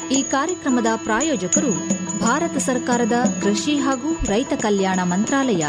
ಈ ಕಾರ್ಯಕ್ರಮದ ಪ್ರಾಯೋಜಕರು ಭಾರತ ಸರ್ಕಾರದ ಕೃಷಿ ಹಾಗೂ ರೈತ ಕಲ್ಯಾಣ ಮಂತ್ರಾಲಯ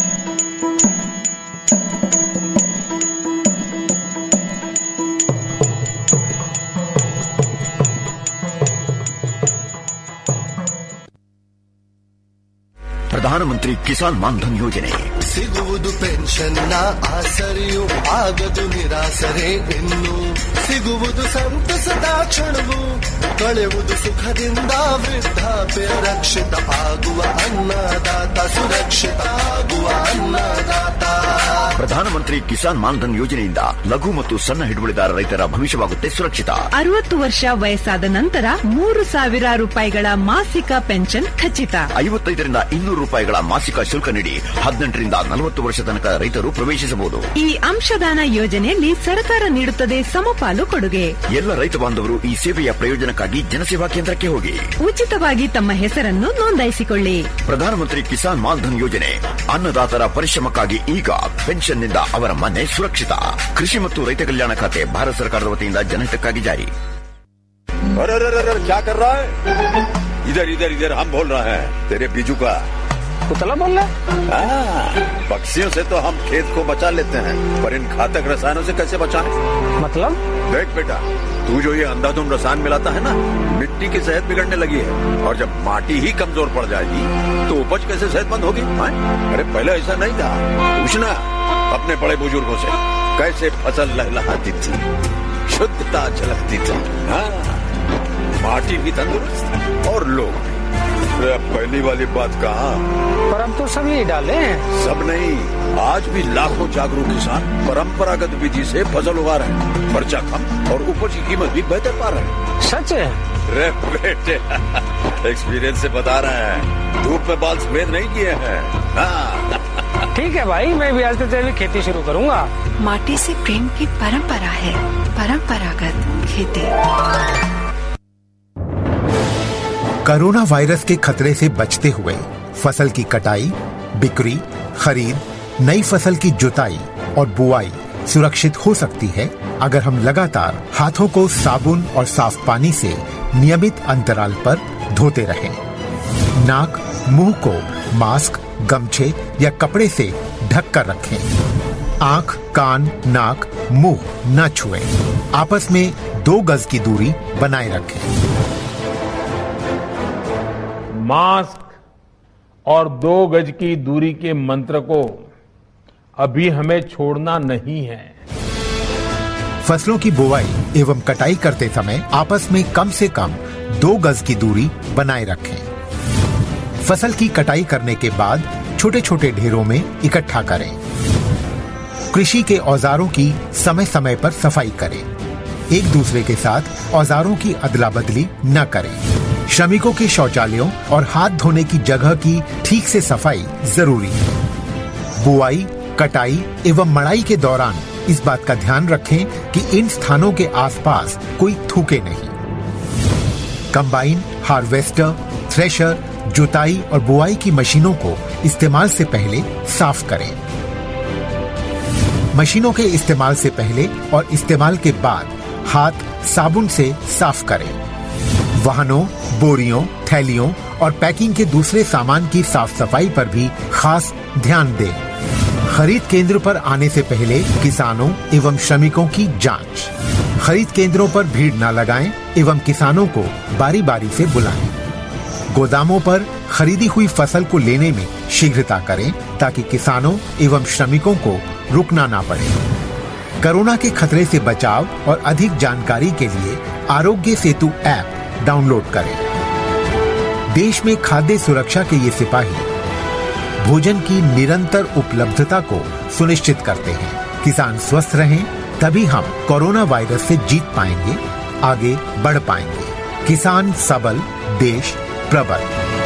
ಪ್ರಧಾನಮಂತ್ರಿ ಕಿಸಾನ್ ಮಾನ್ಧನ್ ಯೋಜನೆ ಸಿಗುವುದು ಪೆನ್ಷನ್ನ ಆಸರೆಯು ಆಗದು ನಿರಾಸರೆ ಇನ್ನು ಸಿಗುವುದು ಸಂತಸದ ಕ್ಷಣವು ಕಳೆಯುವುದು ಸುಖದಿಂದ ವೃದ್ಧಾಪ್ಯ ರಕ್ಷಿತ ಆಗುವ ಅನ್ನದಾತ ಸುರಕ್ಷಿತ ಆಗುವ ಅನ್ನದಾತ ಪ್ರಧಾನಮಂತ್ರಿ ಕಿಸಾನ್ ಮಾನ್ಧನ್ ಯೋಜನೆಯಿಂದ ಲಘು ಮತ್ತು ಸಣ್ಣ ಹಿಡುವಳಿದಾರ ರೈತರ ಭವಿಷ್ಯವಾಗುತ್ತೆ ಸುರಕ್ಷಿತ ಅರವತ್ತು ವರ್ಷ ವಯಸ್ಸಾದ ನಂತರ ಮೂರು ಸಾವಿರ ರೂಪಾಯಿಗಳ ಮಾಸಿಕ ಪೆನ್ಷನ್ ಖಚಿತ ಐವತ್ತೈದರಿಂದ ಇನ್ನೂರು ರೂಪಾಯಿಗಳ ಮಾಸಿಕ ಶುಲ್ಕ ನೀಡಿ ಹದಿನೆಂಟರಿಂದ ನಲವತ್ತು ವರ್ಷ ತನಕ ರೈತರು ಪ್ರವೇಶಿಸಬಹುದು ಈ ಅಂಶದಾನ ಯೋಜನೆಯಲ್ಲಿ ಸರ್ಕಾರ ನೀಡುತ್ತದೆ ಸಮಪಾಲು ಕೊಡುಗೆ ಎಲ್ಲ ರೈತ ಬಾಂಧವರು ಈ ಸೇವೆಯ ಪ್ರಯೋಜನಕ್ಕಾಗಿ ಜನಸೇವಾ ಕೇಂದ್ರಕ್ಕೆ ಹೋಗಿ ಉಚಿತವಾಗಿ ತಮ್ಮ ಹೆಸರನ್ನು ನೋಂದಾಯಿಸಿಕೊಳ್ಳಿ ಪ್ರಧಾನಮಂತ್ರಿ ಕಿಸಾನ್ ಮಾನ್ಧನ್ ಯೋಜನೆ ಅನ್ನದಾತರ ಪರಿಶ್ರಮಕ್ಕಾಗಿ ಈಗ ಪೆನ್ಷನ್ನಿಂದ ಅವರ ಮನೆ ಸುರಕ್ಷಿತ ಕೃಷಿ ಮತ್ತು ರೈತ ಕಲ್ಯಾಣ ಖಾತೆ ಭಾರತ ಸರ್ಕಾರದ ವತಿಯಿಂದ ಜನಹಿತಕ್ಕಾಗಿ ಜಾರಿ अरे अरे अरे अरे, क्या कर रहा है इधर इधर इधर हम बोल रहे हैं तेरे बीजू का कुतला बोल रहा हाँ, पक्षियों से तो हम खेत को बचा लेते हैं पर इन घातक रसायनों से कैसे बचाएं? मतलब देख बेटा तू जो ये अंधाधुंध रसायन मिलाता है ना मिट्टी की सेहत बिगड़ने लगी है और जब माटी ही कमजोर पड़ जाएगी तो उपज कैसे सेहतमंद होगी हाँ? अरे पहले ऐसा नहीं था पूछना अपने बड़े बुजुर्गों से कैसे फसल लहलहाती थी शुद्धता झलकती थी हाँ माटी भी तंदुरुस्त और लोग भी अरे अब पहली वाली बात कहा पर हम तो सब यही डाले हैं सब नहीं आज भी लाखों जागरूक किसान परंपरागत विधि से फसल उगा रहे हैं खर्चा कम और उपज की कीमत भी बेहतर पा रहे हैं सच है रे बेटे एक्सपीरियंस से बता रहे हैं धूप में बाल सफेद नहीं किए हैं हाँ ठीक है भाई मैं भी आज से जैविक खेती शुरू करूंगा माटी से प्रेम की परंपरा है परंपरागत खेती कोरोना वायरस के खतरे से बचते हुए फसल की कटाई बिक्री खरीद नई फसल की जुताई और बुआई सुरक्षित हो सकती है अगर हम लगातार हाथों को साबुन और साफ पानी से नियमित अंतराल पर धोते रहें। नाक मुंह को मास्क गमछे या कपड़े से ढक कर रखें आंख कान नाक मुंह न छुएं। आपस में दो गज की दूरी बनाए रखें मास्क और दो गज की दूरी के मंत्र को अभी हमें छोड़ना नहीं है फसलों की बुवाई एवं कटाई करते समय आपस में कम से कम दो गज की दूरी बनाए रखें फसल की कटाई करने के बाद छोटे छोटे ढेरों में इकट्ठा करें कृषि के औजारों की समय समय पर सफाई करें एक दूसरे के साथ औजारों की अदला बदली न करें श्रमिकों के शौचालयों और हाथ धोने की जगह की ठीक से सफाई जरूरी है बुआई कटाई एवं मड़ाई के दौरान इस बात का ध्यान रखें कि इन स्थानों के आसपास कोई थूके नहीं कंबाइन हार्वेस्टर थ्रेशर जुताई और बुआई की मशीनों को इस्तेमाल से पहले साफ करें मशीनों के इस्तेमाल से पहले और इस्तेमाल के बाद हाथ साबुन से साफ करें वाहनों बोरियों थैलियों और पैकिंग के दूसरे सामान की साफ सफाई पर भी खास ध्यान दें खरीद केंद्र पर आने से पहले किसानों एवं श्रमिकों की जांच खरीद केंद्रों पर भीड़ न लगाएं एवं किसानों को बारी बारी से बुलाएं गोदामों पर खरीदी हुई फसल को लेने में शीघ्रता करें ताकि किसानों एवं श्रमिकों को रुकना ना पड़े कोरोना के खतरे से बचाव और अधिक जानकारी के लिए आरोग्य सेतु ऐप डाउनलोड करें देश में खाद्य सुरक्षा के ये सिपाही भोजन की निरंतर उपलब्धता को सुनिश्चित करते हैं किसान स्वस्थ रहें तभी हम कोरोना वायरस से जीत पाएंगे आगे बढ़ पाएंगे किसान सबल देश प्रबल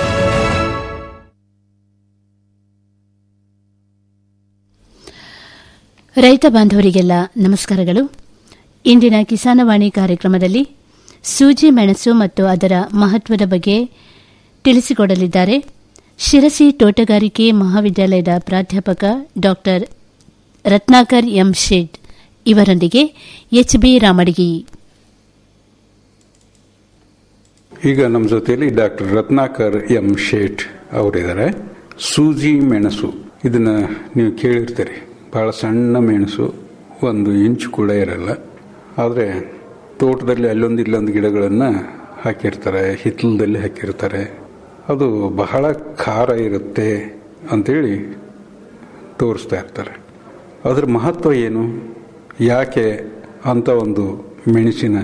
ರೈತ ಬಾಂಧವರಿಗೆಲ್ಲ ನಮಸ್ಕಾರಗಳು ಇಂದಿನ ಕಿಸಾನವಾಣಿ ಕಾರ್ಯಕ್ರಮದಲ್ಲಿ ಸೂಜಿ ಮೆಣಸು ಮತ್ತು ಅದರ ಮಹತ್ವದ ಬಗ್ಗೆ ತಿಳಿಸಿಕೊಡಲಿದ್ದಾರೆ ಶಿರಸಿ ತೋಟಗಾರಿಕೆ ಮಹಾವಿದ್ಯಾಲಯದ ಪ್ರಾಧ್ಯಾಪಕ ಡಾಕ್ಟರ್ ರತ್ನಾಕರ್ ಎಂ ಶೇಡ್ ಇವರೊಂದಿಗೆ ಎಚ್ ಬಿ ರಾಮಡಿಗಿ ಈಗ ನಮ್ಮ ಜೊತೆಯಲ್ಲಿ ಡಾಕ್ಟರ್ ರತ್ನಾಕರ್ ಎಂ ಶೇಟ್ ಅವರಿದ್ದಾರೆ ಸೂಜಿ ಮೆಣಸು ಇದನ್ನ ನೀವು ಕೇಳಿರ್ತೀರಿ ಬಹಳ ಸಣ್ಣ ಮೆಣಸು ಒಂದು ಇಂಚು ಕೂಡ ಇರಲ್ಲ ಆದರೆ ತೋಟದಲ್ಲಿ ಅಲ್ಲೊಂದು ಇಲ್ಲೊಂದು ಗಿಡಗಳನ್ನು ಹಾಕಿರ್ತಾರೆ ಹಿತ್ತಲದಲ್ಲಿ ಹಾಕಿರ್ತಾರೆ ಅದು ಬಹಳ ಖಾರ ಇರುತ್ತೆ ಅಂತೇಳಿ ತೋರಿಸ್ತಾ ಇರ್ತಾರೆ ಅದರ ಮಹತ್ವ ಏನು ಯಾಕೆ ಅಂತ ಒಂದು ಮೆಣಸಿನ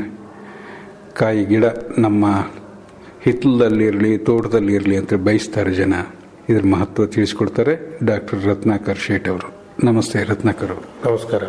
ಕಾಯಿ ಗಿಡ ನಮ್ಮ ಹಿತ್ತಲದಲ್ಲಿರಲಿ ತೋಟದಲ್ಲಿರಲಿ ಅಂತ ಬಯಸ್ತಾರೆ ಜನ ಇದ್ರ ಮಹತ್ವ ತಿಳಿಸ್ಕೊಡ್ತಾರೆ ಡಾಕ್ಟರ್ ರತ್ನಾಕರ್ ಶೇಟ್ ಅವರು ನಮಸ್ತೆ ರತ್ನಾಕರ್ ಅವರು ನಮಸ್ಕಾರ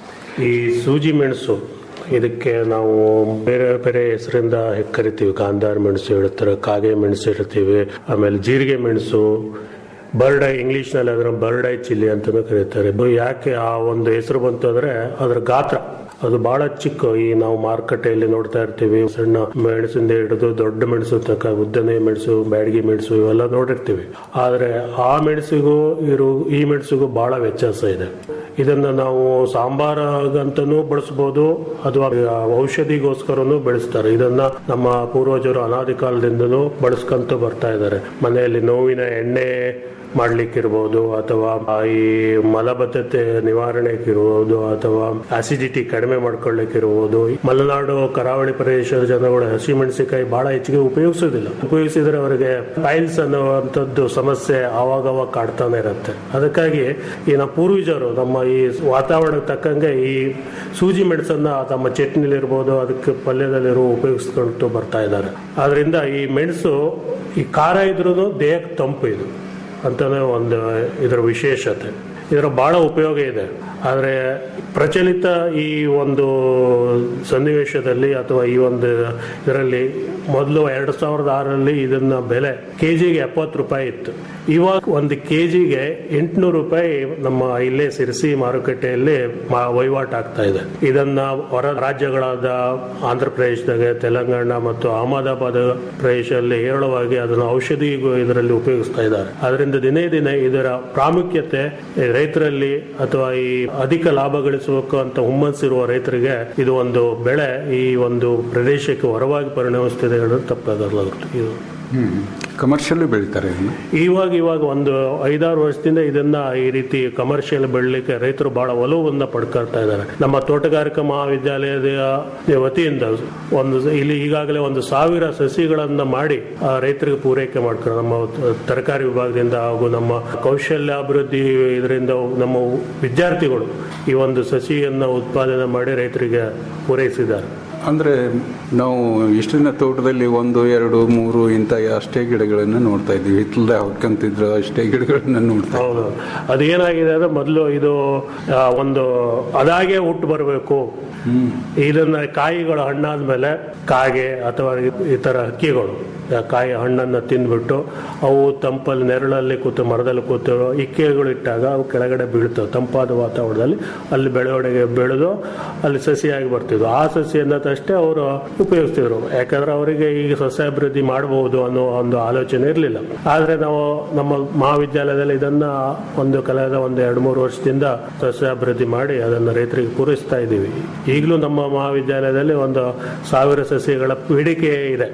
ಈ ಸೂಜಿ ಮೆಣಸು ಇದಕ್ಕೆ ನಾವು ಬೇರೆ ಬೇರೆ ಹೆಸರಿಂದ ಕರಿತೀವಿ ಕಾಂದಾರ್ ಮೆಣಸು ಹೇಳ್ತಾರೆ ಕಾಗೆ ಮೆಣಸು ಹೇಳ್ತೀವಿ ಆಮೇಲೆ ಜೀರಿಗೆ ಮೆಣಸು ಬರ್ಡ್ ಐ ಇಂಗ್ಲಿಷ್ನಲ್ಲಿ ಅದನ್ನು ಬರ್ಡ್ ಐ ಚಿಲ್ಲಿ ಅಂತಲೂ ಕರೀತಾರೆ ಇದು ಯಾಕೆ ಆ ಒಂದು ಹೆಸರು ಬಂತು ಅಂದ್ರೆ ಅದರ ಗಾತ್ರ ಅದು ಬಹಳ ಚಿಕ್ಕ ಈ ನಾವು ಮಾರುಕಟ್ಟೆಯಲ್ಲಿ ನೋಡ್ತಾ ಇರ್ತೀವಿ ಸಣ್ಣ ಮೆಣಸಿಂದ ಹಿಡಿದು ದೊಡ್ಡ ಮೆಣಸು ತನಕ ಉದ್ದನೆ ಮೆಣಸು ಬ್ಯಾಡಗಿ ಮೆಣಸು ಇವೆಲ್ಲ ನೋಡಿರ್ತೀವಿ ಆದ್ರೆ ಆ ಮೆಣಸಿಗೂ ಇರೋ ಈ ಮೆಣಸಿಗೂ ಬಹಳ ವ್ಯತ್ಯಾಸ ಇದೆ ಇದನ್ನ ನಾವು ಸಾಂಬಾರಾಗಂತನೂ ಬಳಸಬಹುದು ಅಥವಾ ಔಷಧಿಗೋಸ್ಕರನೂ ಬೆಳೆಸ್ತಾರೆ ಇದನ್ನ ನಮ್ಮ ಪೂರ್ವಜರು ಅನಾದಿ ಕಾಲದಿಂದನೂ ಬಳಸ್ಕೊಂತ ಬರ್ತಾ ಇದ್ದಾರೆ ಮನೆಯಲ್ಲಿ ನೋವಿನ ಎಣ್ಣೆ ಮಾಡ್ಲಿಕ್ಕಿರ್ಬೋದು ಅಥವಾ ಈ ಮಲಬದ್ಧತೆ ನಿವಾರಣೆಗಿರ್ಬೋದು ಅಥವಾ ಆಸಿಡಿಟಿ ಕಡಿಮೆ ಮಾಡ್ಕೊಳ್ಳಿಕ್ಕಿರ್ಬೋದು ಮಲೆನಾಡು ಕರಾವಳಿ ಪ್ರದೇಶದ ಜನಗಳು ಹಸಿಮೆಣಸಿನಕಾಯಿ ಬಹಳ ಹೆಚ್ಚಿಗೆ ಉಪಯೋಗಿಸೋದಿಲ್ಲ ಉಪಯೋಗಿಸಿದ್ರೆ ಅವರಿಗೆ ಪೈಲ್ಸ್ ಅನ್ನುವಂಥದ್ದು ಸಮಸ್ಯೆ ಆವಾಗವಾಗ ಕಾಡ್ತಾನೆ ಇರುತ್ತೆ ಅದಕ್ಕಾಗಿ ಈ ನಮ್ಮ ಪೂರ್ವಜರು ನಮ್ಮ ಈ ವಾತಾವರಣಕ್ಕೆ ತಕ್ಕಂಗೆ ಈ ಸೂಜಿ ಮೆಣಸನ್ನ ತಮ್ಮ ಚಟ್ನಿಲಿರ್ಬೋದು ಅದಕ್ಕೆ ಪಲ್ಯದಲ್ಲಿರೋ ಉಪಯೋಗಿಸ್ಕೊಂಡು ಬರ್ತಾ ಇದ್ದಾರೆ ಆದ್ರಿಂದ ಈ ಮೆಣಸು ಈ ಖಾರ ಇದ್ರೂ ದೇಹಕ್ಕೆ ತಂಪು ಇದು ಅಂತಾನೆ ಒಂದು ಇದರ ವಿಶೇಷತೆ ಇದರ ಬಹಳ ಉಪಯೋಗ ಇದೆ ಆದರೆ ಪ್ರಚಲಿತ ಈ ಒಂದು ಸನ್ನಿವೇಶದಲ್ಲಿ ಅಥವಾ ಈ ಒಂದು ಇದರಲ್ಲಿ ಮೊದಲು ಎರಡು ಸಾವಿರದ ಆರರಲ್ಲಿ ಇದನ್ನ ಬೆಲೆ ಕೆಜಿಗೆ ಎಪ್ಪತ್ತು ರೂಪಾಯಿ ಇತ್ತು ಇವಾಗ ಒಂದು ಕೆಜಿಗೆ ಎಂಟುನೂರು ರೂಪಾಯಿ ನಮ್ಮ ಇಲ್ಲೇ ಸಿರಿಸಿ ಮಾರುಕಟ್ಟೆಯಲ್ಲಿ ಮಾ- ವಹಿವಾಟು ಆಗ್ತಾ ಇದೆ ಇದನ್ನ ಹೊರ ರಾಜ್ಯಗಳಾದ ಆಂಧ್ರ ಪ್ರದೇಶದಾಗ ತೆಲಂಗಾಣ ಮತ್ತು ಅಹಮದಾಬಾದ್ ಪ್ರದೇಶದಲ್ಲಿ ಹೇರಳವಾಗಿ ಅದನ್ನು ಔಷಧಿ ಇದರಲ್ಲಿ ಉಪಯೋಗಿಸ್ತಾ ಇದ್ದಾರೆ ಅದರಿಂದ ದಿನೇ ದಿನೇ ಇದರ ಪ್ರಾಮುಖ್ಯತೆ ರೈತರಲ್ಲಿ ಅಥವಾ ಈ ಅಧಿಕ ಲಾಭ ಗಳಿಸಬೇಕು ಅಂತ ಹುಮ್ಮಸ್ಸಿರುವ ರೈತರಿಗೆ ಇದು ಒಂದು ಬೆಳೆ ಈ ಒಂದು ಪ್ರದೇಶಕ್ಕೆ ಹೊರವಾಗಿ ಪರಿಣಮಿಸ್ತಿದೆ ಹೇಳೋದು ತಪ್ಪಾಗಲಾಗುತ್ತೆ ಇದು ಕಮರ್ಷಿಯಲ್ ಬೆಳಿತಾರೆ ಇದನ್ನ ಇವಾಗ ಇವಾಗ ಒಂದು ಐದಾರು ವರ್ಷದಿಂದ ಇದನ್ನ ಈ ರೀತಿ ಕಮರ್ಷಿಯಲ್ ಬೆಳಲಿಕ್ಕೆ ರೈತರು ಬಹಳ ಒಲವನ್ನು ಪಡ್ಕೊಳ್ತಾ ಇದ್ದಾರೆ ನಮ್ಮ ತೋಟಗಾರಿಕಾ ಮಹಾವಿದ್ಯಾಲಯದ ವತಿಯಿಂದ ಒಂದು ಇಲ್ಲಿ ಈಗಾಗಲೇ ಒಂದು ಸಾವಿರ ಸಸಿಗಳನ್ನ ಮಾಡಿ ಆ, ರೈತರಿಗೆ ಪೂರೈಕೆ ಮಾಡ್ತಾರೆ ನಮ್ಮ ತರಕಾರಿ ವಿಭಾಗದಿಂದ ಹಾಗೂ ನಮ್ಮ ಕೌಶಲ್ಯಾಭಿವೃದ್ಧಿ ಇದರಿಂದ ನಮ್ಮ ವಿದ್ಯಾರ್ಥಿಗಳು ಈ ಒಂದು ಸಸಿಯನ್ನ ಉತ್ಪಾದನೆ ಮಾಡಿ ರೈತರಿಗೆ ಪೂರೈಸಿದ್ದಾರೆ ಅಂದ್ರೆ ನಾವು ಇಷ್ಟು ದಿನ ತೋಟದಲ್ಲಿ ಒಂದು ಎರಡು ಮೂರು ಇಂಥ ಅಷ್ಟೇ ಗಿಡಗಳನ್ನು ನೋಡ್ತಾ ಇದ್ವಿ ಹಿತ್ತಲ್ದ ಹೊಡ್ಕಂತಿದ್ರು ಅಷ್ಟೇ ಗಿಡಗಳನ್ನ ನೋಡ್ತಾ ಇದ್ವಿ. ಹೌದು ಅದೇನಾಗಿದೆ ಅಂದ್ರೆ ಮೊದಲು ಇದು ಆ, ಒಂದು ಅದಾಗೆ ಹುಟ್ಟು ಬರಬೇಕು ಇದನ್ನ ಕಾಯಿಗಳು ಹಣ್ಣಾದ್ಮೇಲೆ ಕಾಗೆ ಅಥವಾ ಇತರ ಹಕ್ಕಿಗಳು ಆ ಕಾಯಿ ಹಣ್ಣನ್ನ ತಿಂದ್ಬಿಟ್ಟು ಅವು ತಂಪಲ್ಲಿ ನೆರಳಲ್ಲಿ ಕೂತು ಮರದಲ್ಲಿ ಕೂತು ಇಕ್ಕೆಗಳು ಇಟ್ಟಾಗ ಅವು ಕೆಳಗಡೆ ಬೀಳ್ತವೆ ತಂಪಾದ ವಾತಾವರಣದಲ್ಲಿ ಅಲ್ಲಿ ಬೆಳವಣಿಗೆ ಬೆಳೆದು ಅಲ್ಲಿ ಸಸಿಯಾಗಿ ಬರ್ತಿದ್ವು ಆ ಸಸಿಯನ್ನ ಅಷ್ಟೇ ಅವರು ಉಪಯೋಗಿಸ್ತಿದ್ರು ಯಾಕಂದ್ರೆ ಅವರಿಗೆ ಈಗ ಸಸ್ಯಾಭಿವೃದ್ಧಿ ಮಾಡಬಹುದು ಅನ್ನೋ ಒಂದು ಆಲೋಚನೆ ಇರಲಿಲ್ಲ ಆದ್ರೆ ನಾವು ನಮ್ಮ ಮಹಾವಿದ್ಯಾಲಯದಲ್ಲಿ ಇದನ್ನ ಒಂದು ಕಳೆದ ಒಂದು ಎರಡು ಮೂರು ವರ್ಷದಿಂದ ಸಸ್ಯಾಭಿವೃದ್ಧಿ ಮಾಡಿ ಅದನ್ನ ರೈತರಿಗೆ ಪೂರೈಸ್ತಾ ಇದ್ದೀವಿ ಈಗಲೂ ನಮ್ಮ ಮಹಾವಿದ್ಯಾಲಯದಲ್ಲಿ ಒಂದು ಸಾವಿರ ಸಸಿಗಳ ಬೇಡಿಕೆ ಇದೆ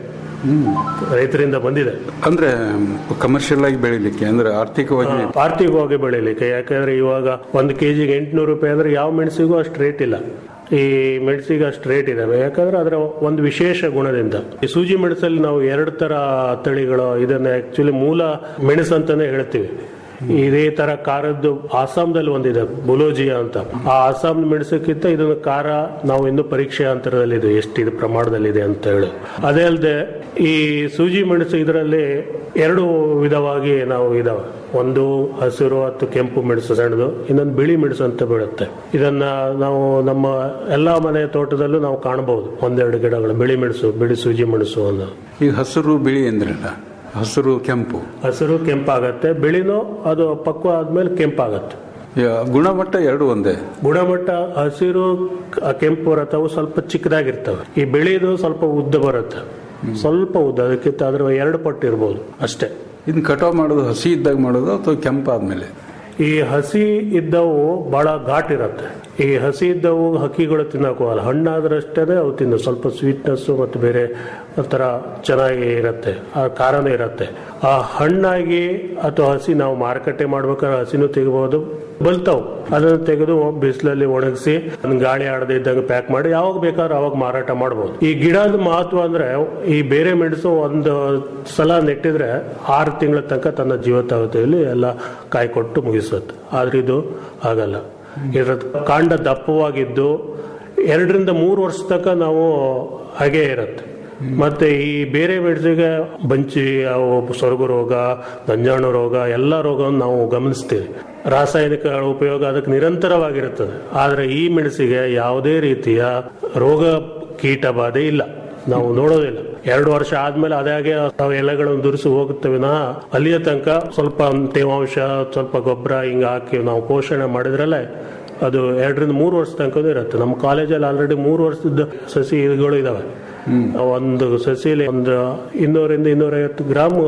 ರೈತರಿಂದ ಬಂದಿದೆ ಅಂದ್ರೆ ಕಮರ್ಷಿಯಲ್ ಆಗಿ ಬೆಳಿಲಿಕ್ಕೆ ಅಂದ್ರೆ ಆರ್ಥಿಕವಾಗಿ ಆರ್ಥಿಕವಾಗಿ ಬೆಳಿಲಿಕ್ಕೆ ಯಾಕಂದ್ರೆ ಇವಾಗ ಒಂದು ಕೆಜಿಗೆ ಎಂಟುನೂರು ರೂಪಾಯಿ ಅಂದ್ರೆ ಯಾವ ಮೆಣಸಿಗೂ ಅಷ್ಟು ರೇಟ್ ಇಲ್ಲ ಈ ಮೆಣಸಿಗೆ ಅಷ್ಟು ರೇಟ್ ಇದಾವೆ ಯಾಕಂದ್ರೆ ಅದರ ಒಂದು ವಿಶೇಷ ಗುಣದಿಂದ ಈ ಸೂಜಿ ಮೆಣಸಲ್ಲಿ ನಾವು ಎರಡು ತರ ತಳಿಗಳು ಇದನ್ನ ಆಕ್ಚುಲಿ ಮೂಲ ಮೆಣಸು ಅಂತಾನೆ ಹೇಳ್ತೀವಿ ಇದೇ ತರ ಖಾರದ್ದು ಆಸಾಂದಲ್ಲಿ ಒಂದಿದೆ ಬುಲೋಜಿಯಾ ಅಂತ ಆ ಆಸಾಂ ಮೆಣಸಕ್ಕಿಂತ ಇದನ್ನ ಖಾರ ನಾವು ಇನ್ನು ಪರೀಕ್ಷೆ ಅಂತರದಲ್ಲಿದೆ ಎಷ್ಟಿದೆ ಪ್ರಮಾಣದಲ್ಲಿದೆ ಅಂತ ಹೇಳಿ ಅದೇ ಅಲ್ಲದೆ ಈ ಸೂಜಿ ಮೆಣಸು ಇದರಲ್ಲಿ ಎರಡು ವಿಧವಾಗಿ ನಾವು ಇದಾವೆ ಒಂದು ಹಸಿರು ಅಥವಾ ಕೆಂಪು ಮೆಣಸು ಸಣ್ಣದು ಇನ್ನೊಂದು ಬಿಳಿ ಮೆಣಸು ಅಂತ ಬೀಳುತ್ತೆ ಇದನ್ನ ನಾವು ನಮ್ಮ ಎಲ್ಲಾ ಮನೆ ತೋಟದಲ್ಲೂ ನಾವು ಕಾಣಬಹುದು ಒಂದೆರಡು ಗಿಡಗಳು ಬಿಳಿ ಮೆಣಸು ಬಿಳಿ ಸೂಜಿ ಮೆಣಸು ಅನ್ನೋ ಈಗ ಹಸಿರು ಬಿಳಿ ಅಂದ್ರಲ್ಲ ಹಸಿರು ಕೆಂಪು ಹಸಿರು ಕೆಂಪಾಗತ್ತೆ ಬಿಳಿನೂ ಅದು ಪಕ್ವ ಆದ್ಮೇಲೆ ಕೆಂಪಾಗತ್ತೆ ಯಾ- ಗುಣಮಟ್ಟ ಎರಡು ಒಂದೇ ಗುಣಮಟ್ಟ ಹಸಿರು ಕ- ಕೆಂಪು ರಥವು ಸ್ವಲ್ಪ ಚಿಕ್ಕದಾಗಿರ್ತವೆ ಈ ಬಿಳಿದು ಸ್ವಲ್ಪ ಉದ್ದ ಬರುತ್ತೆ ಸ್ವಲ್ಪ ಉದ್ದ ಅದಕ್ಕಿಂತ ಅದ್ರ ಎರಡು ಪಟ್ಟು ಇರ್ಬೋದು ಅಷ್ಟೇ ಇದನ್ನ ಕಟಾವ್ ಮಾಡೋದು ಹಸಿ ಇದ್ದಾಗ ಮಾಡೋದು ಅಥವಾ ಕೆಂಪಾದ್ಮೇಲೆ ಈ ಹಸಿ ಇದ್ದವು ಬಹಳ ಘಾಟ್ ಇರುತ್ತೆ ಈ ಹಸಿ ಇದ್ದವು ಹಕ್ಕಿಗಳು ತಿನ್ನಕ್ ಹೋಗಲ್ಲ ಹಣ್ಣಾದ್ರಷ್ಟೇ ಅವು ತಿನ್ನು ಸ್ವಲ್ಪ ಸ್ವೀಟ್ನೆಸ್ಸು ಮತ್ತು ಬೇರೆ ಒಂಥರ ಚೆನ್ನಾಗಿ ಇರುತ್ತೆ ಆ ಖಾರನೂ ಇರುತ್ತೆ ಆ ಹಣ್ಣಾಗಿ ಅಥವಾ ಹಸಿ ನಾವು ಮಾರುಕಟ್ಟೆ ಮಾಡ್ಬೇಕಾದ್ರೆ ಹಸಿನೂ ತೆಗಿಬಹುದು ಬಲ್ತಾವ್ ಅದನ್ನು ತೆಗೆದು ಬಿಸಿಲಲ್ಲಿ ಒಣಗಿಸಿ ಅದನ್ನ ಗಾಳಿ ಆಡದೆ ಇದ್ದಂಗೆ ಪ್ಯಾಕ್ ಮಾಡಿ ಯಾವಾಗ ಬೇಕಾದ್ರೂ ಅವಾಗ ಮಾರಾಟ ಮಾಡಬಹುದು ಈ ಗಿಡದ ಮಹತ್ವ ಅಂದ್ರೆ ಈ ಬೇರೆ ಮೆಣಸು ಒಂದು ಸಲ ನೆಟ್ಟಿದ್ರೆ ಆರು ತಿಂಗಳ ತನಕ ತನ್ನ ಜೀವಿತಾವಧಿಯಲ್ಲಿ ಎಲ್ಲ ಕಾಯಿ ಕೊಟ್ಟು ಮುಗಿಸುತ್ತೆ ಆದ್ರೆ ಇದು ಆಗಲ್ಲ ಇದರ ಕಾಂಡ ದಪ್ಪವಾಗಿದ್ದು ಎರಡರಿಂದ ಮೂರು ವರ್ಷ ತನಕ ನಾವು ಹಾಗೆ ಇರುತ್ತೆ ಮತ್ತೆ ಈ ಬೇರೆ ಮೆಣಸಿಗೆ ಬಂಚಿ ಅವು ಸೊರಗು ರೋಗ ನಂಜಾಣು ರೋಗ ಎಲ್ಲ ರೋಗವನ್ನು ನಾವು ಗಮನಿಸ್ತೀವಿ ರಾಸಾಯನಿಕಗಳ ಉಪಯೋಗ ಅದಕ್ಕೆ ನಿರಂತರವಾಗಿರುತ್ತದೆ ಆದರೆ ಈ ಮೆಣಸಿಗೆ ಯಾವುದೇ ರೀತಿಯ ರೋಗ ಕೀಟ ಬಾಧೆ ಇಲ್ಲ ನಾವು ನೋಡೋದಿಲ್ಲ ಎರಡು ವರ್ಷ ಆದ್ಮೇಲೆ ಅದಾಗೆ ನಾವು ಎಲೆಗಳನ್ನು ದುರಿಸಿ ಹೋಗುತ್ತೆ ವಿನಃ ಅಲ್ಲಿಯ ತನಕ ಸ್ವಲ್ಪ ತೇವಾಂಶ ಸ್ವಲ್ಪ ಗೊಬ್ಬರ ಹಿಂಗ ಹಾಕಿ ನಾವು ಪೋಷಣೆ ಮಾಡಿದ್ರಲ್ಲೇ ಅದು ಎರಡರಿಂದ ಮೂರು ವರ್ಷ ತನಕ ಇರುತ್ತೆ ನಮ್ಮ ಕಾಲೇಜಲ್ಲಿ ಆಲ್ರೆಡಿ ಮೂರು ವರ್ಷದ ಸಸಿಗಳು ಇದಾವೆ ಒಂದು ಸಸಿಲಿ ಒಂದು ಇನ್ನೂರಿಂದ ಇನ್ನೂರೈವತ್ತು ಗ್ರಾಮ್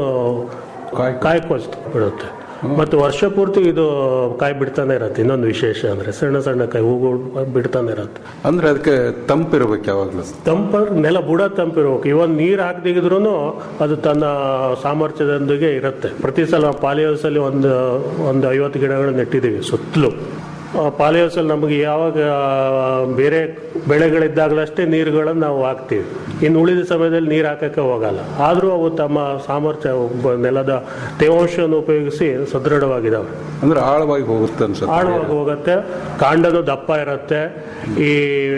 ಕಾಯಿ ಕೋಸ್ತು ಬಿಡುತ್ತೆ ಮತ್ತು ವರ್ಷ ಪೂರ್ತಿ ಇದು ಕಾಯಿ ಬಿಡ್ತಾನೆ ಇರತ್ತೆ ಇನ್ನೊಂದು ವಿಶೇಷ ಅಂದ್ರೆ ಸಣ್ಣ ಸಣ್ಣ ಕಾಯಿ ಹೂಗಳು ಬಿಡ್ತಾನೆ ಇರತ್ತೆ ಅಂದ್ರೆ ಅದಕ್ಕೆ ತಂಪಿರ್ಬೇಕು ಯಾವಾಗ್ಲೂ ತಂಪ ನೆಲ ಬುಡ ತಂಪಿರ್ಬೇಕು ಇವನ್ ನೀರ್ ಹಾಕ್ದಿಗಿದ್ರು ಅದು ತನ್ನ ಸಾಮರ್ಥ್ಯದೊಂದಿಗೆ ಇರುತ್ತೆ ಪ್ರತಿ ಸಲ ಪಾಲಿ ಹೌಸ್ ಅಲ್ಲಿ ಒಂದು ಒಂದು ಐವತ್ತು ಗಿಡಗಳು ನೆಟ್ಟಿದ್ದೀವಿ ಸುತ್ತಲೂ ಪಾಲಿ ಹೌಸ್ ಅಲ್ಲಿ ನಮಗೆ ಯಾವಾಗ ಬೇರೆ ಬೆಳೆಗಳಿದ್ದಾಗಲಷ್ಟೇ ನೀರುಗಳನ್ನು ನಾವು ಹಾಕ್ತೀವಿ ಇನ್ನು ಉಳಿದ ಸಮಯದಲ್ಲಿ ನೀರು ಹಾಕಕ್ಕೆ ಹೋಗಲ್ಲ ಆದರೂ ಅವು ತಮ್ಮ ಸಾಮರ್ಥ್ಯ ಒಬ್ಬ ನೆಲದ ತೇವಾಂಶವನ್ನು ಉಪಯೋಗಿಸಿ ಸದೃಢವಾಗಿದ್ದಾವೆ ಅಂದ್ರೆ ಆಳವಾಗಿ ಹೋಗುತ್ತೆ ಅನ್ಸುತ್ತೆ ಆಳವಾಗಿ ಹೋಗುತ್ತೆ ಕಾಂಡನು ದಪ್ಪ ಇರುತ್ತೆ ಈ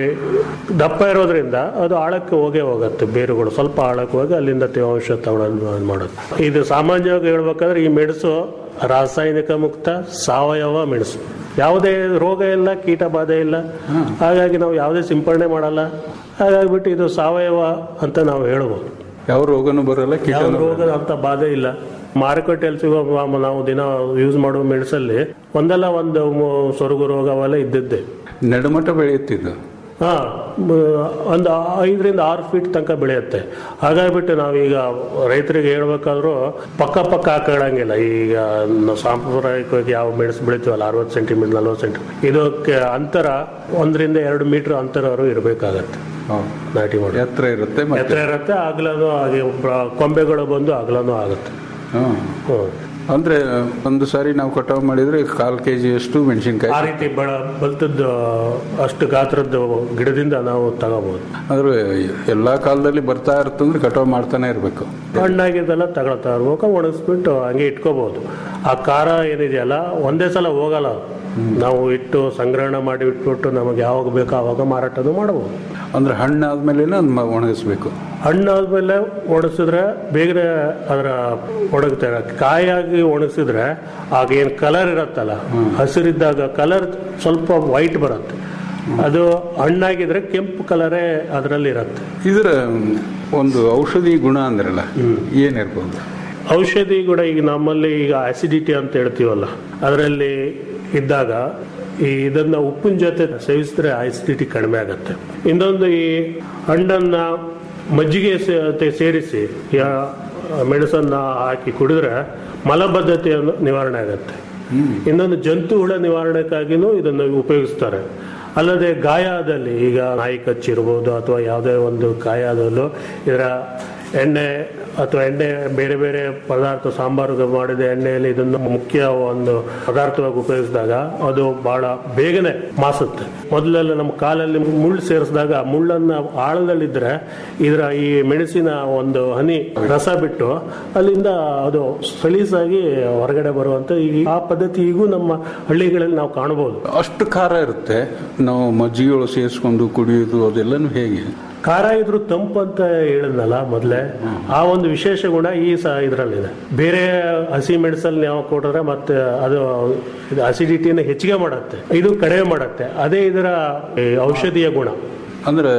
ದಪ್ಪ ಇರೋದ್ರಿಂದ ಅದು ಆಳಕ್ಕೆ ಹೋಗೇ ಹೋಗುತ್ತೆ ಬೇರುಗಳು ಸ್ವಲ್ಪ ಆಳಕ್ಕೆ ಹೋಗಿ ಅಲ್ಲಿಂದ ತೇವಾಂಶ ತಗೊಳ್ಳೋದು ಮಾಡುತ್ತೆ ಇದು ಸಾಮಾನ್ಯವಾಗಿ ಹೇಳ್ಬೇಕಾದ್ರೆ ಈ ಮೆಣಸು ರಾಸಾಯನಿಕ ಮುಕ್ತ ಸಾವಯವ ಮೆಣಸು ಯಾವುದೇ ರೋಗ ಇಲ್ಲ ಕೀಟ ಬಾಧೆ ಇಲ್ಲ ಹಾಗಾಗಿ ನಾವು ಯಾವುದೇ ಸಿಂಪರಣೆ ಮಾಡಲ್ಲ ಹಾಗಾಗಿಬಿಟ್ಟು ಇದು ಸಾವಯವ ಅಂತ ನಾವು ಹೇಳ್ಬೋದು ಯಾವ ರೋಗನೂ ಬರಲ್ಲ ಯಾವ ಕೀಟನೂ ರೋಗದ ಅಂತ ಬಾಧೆ ಇಲ್ಲ ಮಾರುಕಟ್ಟೆಯಲ್ಲಿ ಸಿಗೋ ಮ- ನಾವು ದಿನ ಯೂಸ್ ಮಾಡುವ ಮೆಣಸಲ್ಲಿ ಒಂದಲ್ಲ ಒಂದು ಮು- ಸೊರಗು ರೋಗ ಅವೆಲ್ಲ ಇದ್ದಿದ್ದೆ ನಡುಮಟ್ಟ ಬೆಳೆಯುತ್ತಿದ್ದು ಹಾ ಮ- ಒಂದು ಐದರಿಂದ ಆರು ಫೀಟ್ ತನಕ ಬೆಳೆಯುತ್ತೆ ಹಾಗಾಗ್ಬಿಟ್ಟು ನಾವೀಗ ರೈತರಿಗೆ ಹೇಳ್ಬೇಕಾದ್ರೂ ಪಕ್ಕ ಪಕ್ಕ ಹಾಕೊಳ್ಳಂಗಿಲ್ಲ ಈಗ ನಾವು ಸಾಂಪ್ರದಾಯಿಕವಾಗಿ ಯಾವ ಮೆಣಸು ಬೆಳಿತೀವಲ್ಲ ಅರವತ್ತು ಸೆಂಟಿಮೀಟರ್ ನಲ್ವತ್ತು ಸೆಂಟಿಮೀಟರ್ ಇದಕ್ಕೆ ಅಂತರ ಒಂದರಿಂದ ಎರಡು ಮೀಟರ್ ಅಂತರವರು ಇರಬೇಕಾಗತ್ತೆ ನಾಟಿ ಮಾಡಿ ಎತ್ತರ ಇರುತ್ತೆ ಮತ್ತೆ ಎತ್ತರ ಇರುತ್ತೆ ಅಗಲನೂ ಹಾಗೆ ಪ್ರ- ಕೊಂಬೆಗಳು ಬಂದು ಅಗಲನೂ ಆಗುತ್ತೆ ಹ್ಮ್. ಅಂದ್ರೆ ಒಂದು ಸಾರಿ ನಾವು ಕಟಾವು ಮಾಡಿದ್ರೆ ಕಾಲ್ ಕೆಜಿ ಅಷ್ಟು ಆ ಮೆಣಸಿನ್ಕಾಯಿ ರೀತಿ ಬಳ ಬಲ್ತದ್ದು ಅಷ್ಟು ಗಾತ್ರದ್ದು ಗಿಡದಿಂದ ನಾವು ತಗೋಬಹುದು ಅಂದ್ರೆ ಎಲ್ಲಾ ಕಾಲದಲ್ಲಿ ಬರ್ತಾ ಇರ್ತಂದ್ರೆ ಕಟಾವು ಮಾಡ್ತಾನೆ ಇರ್ಬೇಕು ಹಣ್ಣಾಗಿದ್ದೆಲ್ಲ ತಗೊಳ್ತಾ ಇರ್ಬೇಕು ಒಣಗಿಸ್ಬಿಟ್ಟು ಹಂಗೆ ಇಟ್ಕೋಬಹುದು ಆ ಖಾರ ಏನಿದೆಯಲ್ಲ ಒಂದೇ ಸಲ ಹೋಗಲ್ಲ ಅದು. ನಾವು ಇಟ್ಟು ಸಂಗ್ರಹಣೆ ಮಾಡಿ ಇಟ್ಬಿಟ್ಟು ನಮಗೆ ಯಾವಾಗ ಬೇಕೋ ಆವಾಗ ಮಾರಾಟನೂ ಮಾಡಬಹುದು ಅಂದ್ರೆ ಹಣ್ಣಾದ್ಮೇಲೆ ಒಣಗಿಸ್ಬೇಕು ಹಣ್ಣಾದ್ಮೇಲೆ ಒಣಗಿಸಿದ್ರೆ ಬೇಗನೆ ಅದರ ಒಣಗುತ್ತೆ ಕಾಯಾಗಿ ಒಣಗಿಸಿದ್ರೆ ಆಗ ಏನು ಕಲರ್ ಇರತ್ತಲ್ಲ ಹಸಿರಿದ್ದಾಗ ಕಲರ್ ಸ್ವಲ್ಪ ವೈಟ್ ಬರುತ್ತೆ ಅದು ಹಣ್ಣಾಗಿದ್ರೆ ಕೆಂಪು ಕಲರೇ ಅದರಲ್ಲಿ ಇರುತ್ತೆ ಇದರ ಒಂದು ಔಷಧಿ ಗುಣ ಅಂದ್ರಲ್ಲ ಏನಿರ್ಬೋದು ಔಷಧಿ ಕೂಡ ಈಗ ನಮ್ಮಲ್ಲಿ ಈಗ ಆಸಿಡಿಟಿ ಅಂತ ಹೇಳ್ತೀವಲ್ಲ ಅದರಲ್ಲಿ ಇದ್ದಾಗ ಈ ಇದನ್ನ ಉಪ್ಪಿನ ಜೊತೆ ಸೇವಿಸಿದ್ರೆ ಆಸಿಡಿಟಿ ಕಡಿಮೆ ಆಗುತ್ತೆ ಇನ್ನೊಂದು ಈ ಹಣ್ಣನ್ನ ಮಜ್ಜಿಗೆ ಜೊತೆ ಸೇರಿಸಿ ಯಾ- ಮೆಣಸನ್ನ ಹಾಕಿ ಕುಡಿದ್ರೆ ಮಲಬದ್ಧತೆಯನ್ನು ನಿವಾರಣೆ ಆಗುತ್ತೆ ಇನ್ನೊಂದು ಜಂತು ಹುಳ ನಿವಾರಣೆಗಾಗಿನೂ ಇದನ್ನು ಉಪಯೋಗಿಸ್ತಾರೆ ಅಲ್ಲದೆ ಗಾಯದಲ್ಲಿ ಈಗ ನಾಯಿ ಕಚ್ಚಿರ್ಬೋದು ಅಥವಾ ಯಾವುದೇ ಒಂದು ಗಾಯ ಆದಲ್ಲೂ ಇದರ ಎಣ್ಣೆ ಅಥವಾ ಎಣ್ಣೆ ಬೇರೆ ಬೇರೆ ಪದಾರ್ಥ ಸಾಂಬಾರು ಮಾಡಿದ ಎಣ್ಣೆಯಲ್ಲಿ ಇದನ್ನು ಮುಖ್ಯ ಒಂದು ಪದಾರ್ಥವಾಗಿ ಉಪಯೋಗಿಸಿದಾಗ ಅದು ಬಹಳ ಬೇಗನೆ ಮಾಸುತ್ತೆ ಮೊದಲೆಲ್ಲ ನಮ್ಮ ಕಾಲಲ್ಲಿ ಮುಳ್ಳು ಸೇರಿಸಿದಾಗ ಮುಳ್ಳನ್ನ ಆಳದಲ್ಲಿದ್ರೆ ಇದರ ಈ ಮೆಣಸಿನ ಒಂದು ಹನಿ ರಸ ಬಿಟ್ಟು ಅಲ್ಲಿಂದ ಅದು ಸಲೀಸಾಗಿ ಹೊರಗಡೆ ಬರುವಂತ ಈ ಆ ಪದ್ಧತಿ ಈಗೂ ನಮ್ಮ ಹಳ್ಳಿಗಳಲ್ಲಿ ನಾವು ಕಾಣಬಹುದು ಅಷ್ಟು ಖಾರ ಇರುತ್ತೆ ನಾವು ಮಜ್ಜಿಗೆ ಸೇರಿಸ್ಕೊಂಡು ಕುಡಿಯೋದು ಅದೆಲ್ಲನೂ ಹೇಗೆ ಖಾರ ಇದ್ರು ತಂಪು ಅಂತ ಹೇಳಿದ್ನಲ್ಲ ಮೊದಲೇ ಆ ಒಂದು ವಿಶೇಷ ಗುಣ ಈ ಸಹ ಇದರಲ್ಲಿದೆ ಬೇರೆ ಹಸಿ ಮೆಣಸಲ್ಲಿ ನಾವು ಕೊಟ್ರೆ ಮತ್ತೆ ಅದು ಅಸಿಡಿಟಿಯನ್ನು ಹೆಚ್ಚಿಗೆ ಮಾಡುತ್ತೆ ಇದು ಕಡಿಮೆ ಮಾಡುತ್ತೆ ಅದೇ ಇದರ ಈ ಔಷಧೀಯ ಗುಣ ಅಂದ್ರೆ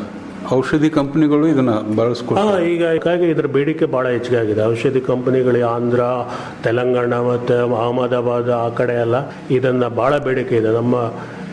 ಔಷಧಿ ಕಂಪನಿಗಳು ಇದನ್ನ ಬಳಸ್ಕೊಂಡು ಹಾ ಈಗ ಹೀಗಾಗಿ ಇದರ ಬೇಡಿಕೆ ಬಹಳ ಹೆಚ್ಚಿಗೆ ಆಗಿದೆ ಔಷಧಿ ಕಂಪನಿಗಳು ಆಂಧ್ರ ತೆಲಂಗಾಣ ಮತ್ತೆ ಅಹಮದಾಬಾದ್ ಆ ಕಡೆ ಎಲ್ಲ ಇದನ್ನ ಬಹಳ ಬೇಡಿಕೆ ಇದೆ ನಮ್ಮ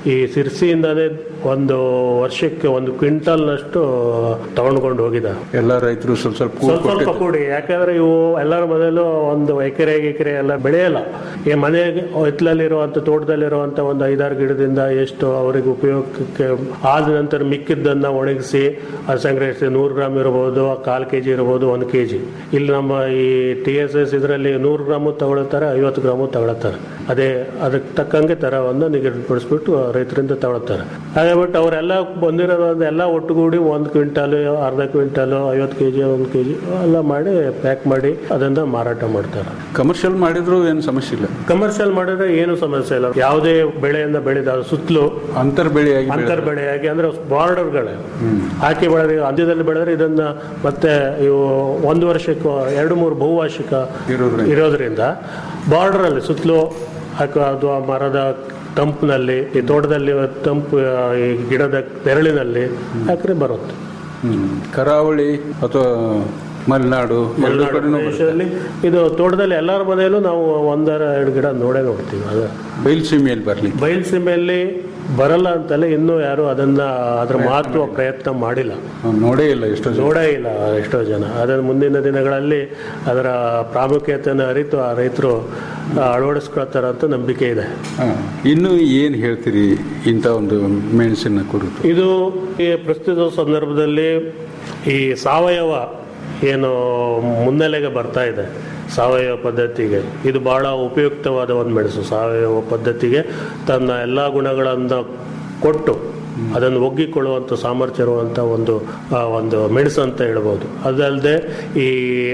ಈ ಸಿರ್ಸಿಯಿಂದನೇ ಒಂದು ವರ್ಷಕ್ಕೆ ಒಂದು ಕ್ವಿಂಟಲ್ನಷ್ಟು ತಗೊಂಡ್ಕೊಂಡು ಹೋಗಿದ್ದಾರೆ ಎಲ್ಲ ರೈತರು ಸ್ವಲ್ಪ ಸ್ವಲ್ಪ ಕೂಡ್ ಸ್ವಲ್ಪ ಸ್ವಲ್ಪ ಕೊಟ್ಟಿದ್ದು. ಕೂಡಿ ಯಾಕಂದ್ರೆ ಇವು ಎಲ್ಲರ ಮನೆಯಲ್ಲೂ ಒಂದು ಎಕರೆ ಎಕರೆ ಎಲ್ಲ ಬೆಳೆಯಲ್ಲ ಈ ಮನೆಗೆ ಹಿತ್ತಲಲ್ಲಿರುವಂತ ತೋಟದಲ್ಲಿರುವಂತ ಒಂದು ಐದಾರು ಗಿಡದಿಂದ ಎಷ್ಟು ಅವರಿಗೆ ಉಪಯೋಗಕ್ಕೆ ಆದ ನಂತರ ಮಿಕ್ಕಿದ್ದನ್ನ ಒಣಗಿಸಿ ಅದು ಸಂಗ್ರಹಿಸಿ ನೂರು ಗ್ರಾಮ್ ಇರಬಹುದು ಕಾಲು ಕೆಜಿ ಇರಬಹುದು ಒಂದು ಕೆಜಿ ಇಲ್ಲಿ ನಮ್ಮ ಈ ಟಿ ಎಸ್ ಎಸ್ ಇದರಲ್ಲಿ ನೂರು ಗ್ರಾಮು ತಗೊಳ್ತಾರೆ ಐವತ್ತು ಗ್ರಾಮು ತಗೊಳ್ತಾರೆ ಅದೇ ಅದಕ್ಕೆ ತಕ್ಕಂಗೆ ತರವನ್ನು ನಿಗದಿಪಡಿಸ್ಬಿಟ್ಟು ರೈತರಿಂದ ತಗೊಳ್ತಾರೆ ಹಾಗೆ ಬಿಟ್ಟು ಅವರೆಲ್ಲ ಬಂದಿರೋದು ಎಲ್ಲ ಒಟ್ಟುಗೂಡಿ ಒಂದು ಕ್ವಿಂಟಾಲ್ ಅರ್ಧ ಕ್ವಿಂಟಾಲ್ ಐವತ್ತು ಕೆಜಿ ಒಂದು ಕೆಜಿ ಎಲ್ಲ ಮಾಡಿ ಪ್ಯಾಕ್ ಮಾಡಿ ಅದನ್ನ ಮಾರಾಟ ಮಾಡ್ತಾರೆ ಕಮರ್ಷಿಯಲ್ ಮಾಡಿದ್ರು ಏನು ಸಮಸ್ಯೆ ಇಲ್ಲ ಕಮರ್ಷಿಯಲ್ ಮಾಡಿದ್ರೆ ಏನು ಸಮಸ್ಯೆ ಇಲ್ಲ ಯಾವುದೇ ಬೆಳೆಯನ್ನ ಬೆಳೆದ ಅದು ಸುತ್ತಲೂ ಅಂತರ್ ಬೆಳೆಯಾಗಿ ಅಂತರ್ ಬೆಳೆಯಾಗಿ ಅಂದ್ರೆ ಬಾರ್ಡರ್ಗಳೇ ಹಾಕಿ ಬೆಳೆದ್ರೆ ಅಂತ್ಯದಲ್ಲಿ ಬೆಳೆದ್ರೆ ಇದನ್ನ ಮತ್ತೆ ಇವು ಒಂದು ವರ್ಷಕ್ಕೂ ಎರಡು ಮೂರು ಬಹುವಾರ್ಷಿಕ ಇರೋದ್ರಿಂದ ಬಾರ್ಡರ್ ಅಲ್ಲಿ ಸುತ್ತಲೂ ಅಥವಾ ಅದು ಆ ಮರದ ತಂಪಿನಲ್ಲಿ ಈ ತೋಟದಲ್ಲಿ ತಂಪು ಆ, ಈ ಗಿಡದ ನೆರಳಿನಲ್ಲಿ ಹಾಕಿದ್ರೆ ಬರುತ್ತೆ ಹ್ಮ್. ಕರಾವಳಿ ಅಥವಾ ಮಲೆನಾಡು ಎರಡು ಮಲೆನಾಡು ಕಡೆನೂ ಬರುತ್ತೆ. ಪ್ರದೇಶದಲ್ಲಿ ಇದು ತೋಟದಲ್ಲಿ ಎಲ್ಲರ ಮನೆಯಲ್ಲೂ ನಾವು ಒಂದರ ಎರಡು ಗಿಡ ನೋಡೇ ನೋಡ್ತೀವಿ ಅದು ಬಯಲುಸೀಮೆಯಲ್ಲಿ ಬರಲಿ ಬಯಲುಸೀಮೆಯಲ್ಲಿ ಬರಲ್ಲ ಅಂತಲೇ ಇನ್ನೂ ಯಾರು ಅದನ್ನ ಅದ್ರ ಮಹತ್ವ ಪ್ರಯತ್ನ ಮಾಡಿಲ್ಲ ನೋಡೇ ಇಲ್ಲ ಎಷ್ಟೋ ಜನ. ನೋಡೇ ಇಲ್ಲ ಎಷ್ಟೋ ಜನ ಅದರ ಮುಂದಿನ ದಿನಗಳಲ್ಲಿ ಅದರ ಪ್ರಾಮುಖ್ಯತೆಯನ್ನು ಅರಿತು ಆ ರೈತರು ಅಳವಡಿಸ್ಕೊಳ್ತಾರ ಅಂತ ನಂಬಿಕೆ ಇದೆ ಹಾ. ಇನ್ನು ಏನು ಹೇಳ್ತೀರಿ ಇಂಥ ಒಂದು ಮೆಣಸಿನ ಕುರಿತು ಇದು ಈ ಪ್ರಸ್ತುತ ಸಂದರ್ಭದಲ್ಲಿ ಈ ಸಾವಯವ ಏನು ಮುನ್ನೆಲೆಗೆ ಬರ್ತಾ ಇದೆ ಸಾವಯವ ಪದ್ಧತಿಗೆ ಇದು ಬಹಳ ಉಪಯುಕ್ತವಾದ ಒಂದು ಮೆಣಸು ಸಾವಯವ ಪದ್ಧತಿಗೆ ತನ್ನ ಎಲ್ಲ ಗುಣಗಳನ್ನು ಕೊಟ್ಟು ಅದನ್ನು ಒಗ್ಗಿಕೊಳ್ಳುವಂಥ ಸಾಮರ್ಥ್ಯ ಇರುವಂಥ ಒಂದು ಆ, ಒಂದು ಮೆಣಸು ಅಂತ ಹೇಳ್ಬೋದು ಅದಲ್ಲದೆ ಈ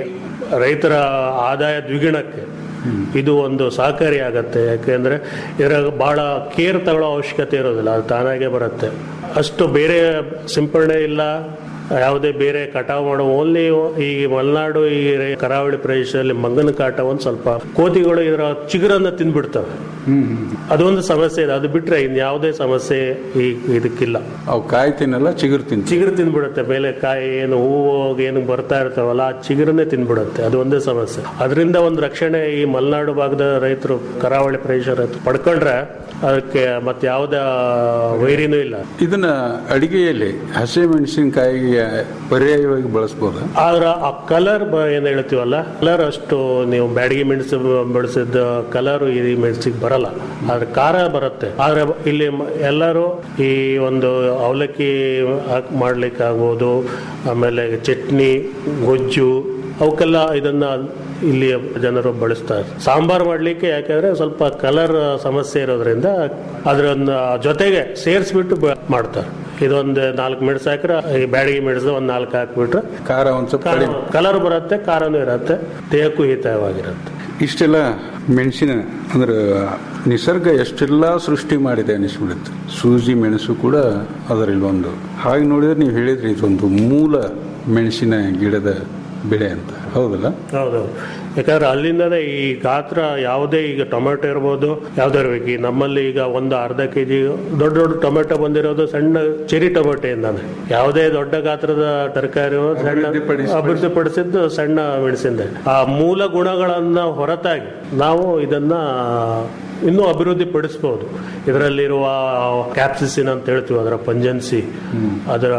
ರೈತರ ಆದಾಯ ದ್ವಿಗುಣಕ್ಕೆ ಇದು ಒಂದು ಸಹಕಾರಿ ಆಗತ್ತೆ ಯಾಕೆಂದ್ರೆ ಇದರ ಬಹಳ ಕೇರ್ ತಗೊಳ್ಳೋ ಅವಶ್ಯಕತೆ ಇರೋದಿಲ್ಲ ಅದು ತಾನಾಗೆ ಬರುತ್ತೆ ಅಷ್ಟು ಬೇರೆ ಸಿಂಪರಣೆ ಇಲ್ಲ ಯಾವುದೇ ಬೇರೆ ಕಟಾವು ಮಾಡೋ ಓನ್ಲಿ ಈ ಮಲೆನಾಡು ಈ ರೇ- ಕರಾವಳಿ ಪ್ರದೇಶದಲ್ಲಿ ಮಂಗನ ಕಾಟ ಒಂದು ಸ್ವಲ್ಪ ಕೋತಿಗಳು ಇದರ ಚಿಗುರನ್ನ ತಿಂದ್ಬಿಡ್ತವೆ ಅದೊಂದು ಸಮಸ್ಯೆ ಇದೆ ಅದು ಬಿಟ್ರೆ ಇನ್ಯಾವುದೇ ಸಮಸ್ಯೆ ಈ ಇದಕ್ಕಿಲ್ಲ ಅವು ಕಾಯಿ ತಿನ್ನಲ್ಲ ಚಿಗುರು ತಿಂತ ಚಿಗುರು ತಿಂದ್ಬಿಡುತ್ತೆ ಮೇಲೆ ಕಾಯಿ ಏನು ಹೂವು ಏನು ಬರ್ತಾ ಇರ್ತಾವಲ್ಲ ಆ ಚಿಗುರನ್ನೇ ತಿಂದ್ಬಿಡುತ್ತೆ ಅದು ಒಂದೇ ಸಮಸ್ಯೆ ಅದರಿಂದ ಒಂದು ರಕ್ಷಣೆ ಈ ಮಲೆನಾಡು ಭಾಗದ ರೈತರು ಕರಾವಳಿ ಪ್ರದೇಶ ರೈತರು ಪಡ್ಕೊಂಡ್ರೆ ಅದಕ್ಕೆ ಮತ್ತೆ ಯಾವುದೇ ವೈರಿನೂ ಇಲ್ಲ ಇದನ್ನ ಅಡಿಗೆಯಲ್ಲಿ ಹಸಿ ಮೆಣಸಿನಕಾಯಿಗೆ ಪರ್ಯಾಯವಾಗಿ ಬಳಸ್ಬೋದಾ ಆದ್ರೆ ಆ ಕಲರ್ ಏನ್ ಹೇಳ್ತೀವಲ್ಲ ಕಲರ್ ಅಷ್ಟು ನೀವು ಬ್ಯಾಡಗಿ ಮೆಣಸು ಬೆಳೆಸಿದ ಕಲರ್ ಈ ಮೆಣಸಿಗೆ ಬರಲ್ಲ ಆದ್ರೆ ಖಾರ ಬರುತ್ತೆ ಆದ್ರೆ ಇಲ್ಲಿ ಮ- ಎಲ್ಲರೂ ಈ ಒಂದು ಅವಲಕ್ಕಿ ಹಾಕ್ ಮಾಡ್ಲಿಕ್ಕೆ ಆಗ್ಬೋದು ಆಮೇಲೆ ಚಟ್ನಿ ಗೊಜ್ಜು ಅವಕ್ಕೆಲ್ಲ ಇದನ್ನ ಇಲ್ಲಿ ಜನರು ಬಳಸ್ತಾರೆ ಸಾಂಬಾರ್ ಮಾಡ್ಲಿಕ್ಕೆ ಯಾಕಂದ್ರೆ ಸ್ವಲ್ಪ ಕಲರ್ ಸಮಸ್ಯೆ ಇರೋದ್ರಿಂದ ಅದನ್ನ ಜೊತೆಗೆ ಸೇರಿಸ್ಬಿಟ್ಟು ಬ- ಮಾಡ್ತಾರೆ ಇದೊಂದು ನಾಲ್ಕು ಮೆಣಸು ಹಾಕಿದ್ರೆ ಈ ಬ್ಯಾಡಗಿ ಮೆಣಸು ಒಂದ್ ನಾಲ್ಕು ಹಾಕ್ಬಿಟ್ರೆ ಖಾರ ಒಂದ್ ಸ್ವಲ್ಪ ಕಡಿಮೆ. ಕಲರ್ ಬರುತ್ತೆ ಖಾರನೂ ಇರುತ್ತೆ ದೇಹಕ್ಕೂ ಹಿತವಾಗಿರುತ್ತೆ ಇಷ್ಟೆಲ್ಲ ಮೆಣಸಿನ ಅಂದ್ರೆ ನಿಸರ್ಗ ಎಷ್ಟೆಲ್ಲ ಸೃಷ್ಟಿ ಮಾಡಿದೆ ಅನಿಸ್ಬಿಡುತ್ತೆ ಸೂಜಿ ಮೆಣಸು ಕೂಡ ಅದರಲ್ಲಿ ಒಂದು ಹಾಗೆ ನೋಡಿದ್ರೆ ನೀವು ಹೇಳಿದ್ರಿ ಇದೊಂದು ಮೂಲ ಮೆಣಸಿನ ಗಿಡದ ಬೆಳೆ ಅಂತ ಹೌದಲ್ಲ ಹೌದು ಯಾಕಂದ್ರೆ ಅಲ್ಲಿಂದನೇ ಈ ಗಾತ್ರ ಯಾವುದೇ ಈಗ ಟೊಮೆಟೊ ಇರ್ಬೋದು ಯಾವ್ದೇ ಇರ್ಬೇಕು ಈ ನಮ್ಮಲ್ಲಿ ಈಗ ಒಂದು ಅರ್ಧ ಕೆಜಿ ದೊಡ್ಡ ದೊಡ್ಡ ಟೊಮೆಟೊ ಬಂದಿರೋದು ಸಣ್ಣ ಚೆರಿ ಟೊಮೆಟೊಯಿಂದಾನೆ ಯಾವುದೇ ದೊಡ್ಡ ಗಾತ್ರದ ತರಕಾರಿ ಸಣ್ಣ ಅಭಿವೃದ್ಧಿಪಡಿಸಿದ್ದು ಸಣ್ಣ ಮೆಣಸಿಂದ ಆ ಮೂಲ ಗುಣಗಳನ್ನ ಹೊರತಾಗಿ ನಾವು ಇದನ್ನ ಇನ್ನೂ ಅಭಿವೃದ್ಧಿ ಪಡಿಸಬಹುದು ಇದರಲ್ಲಿರುವ ಕ್ಯಾಪ್ಸಿಸಿನ್ ಅಂತ ಹೇಳ್ತೀವಿ ಅದರ ಪಂಜನ್ಸಿ ಅದರ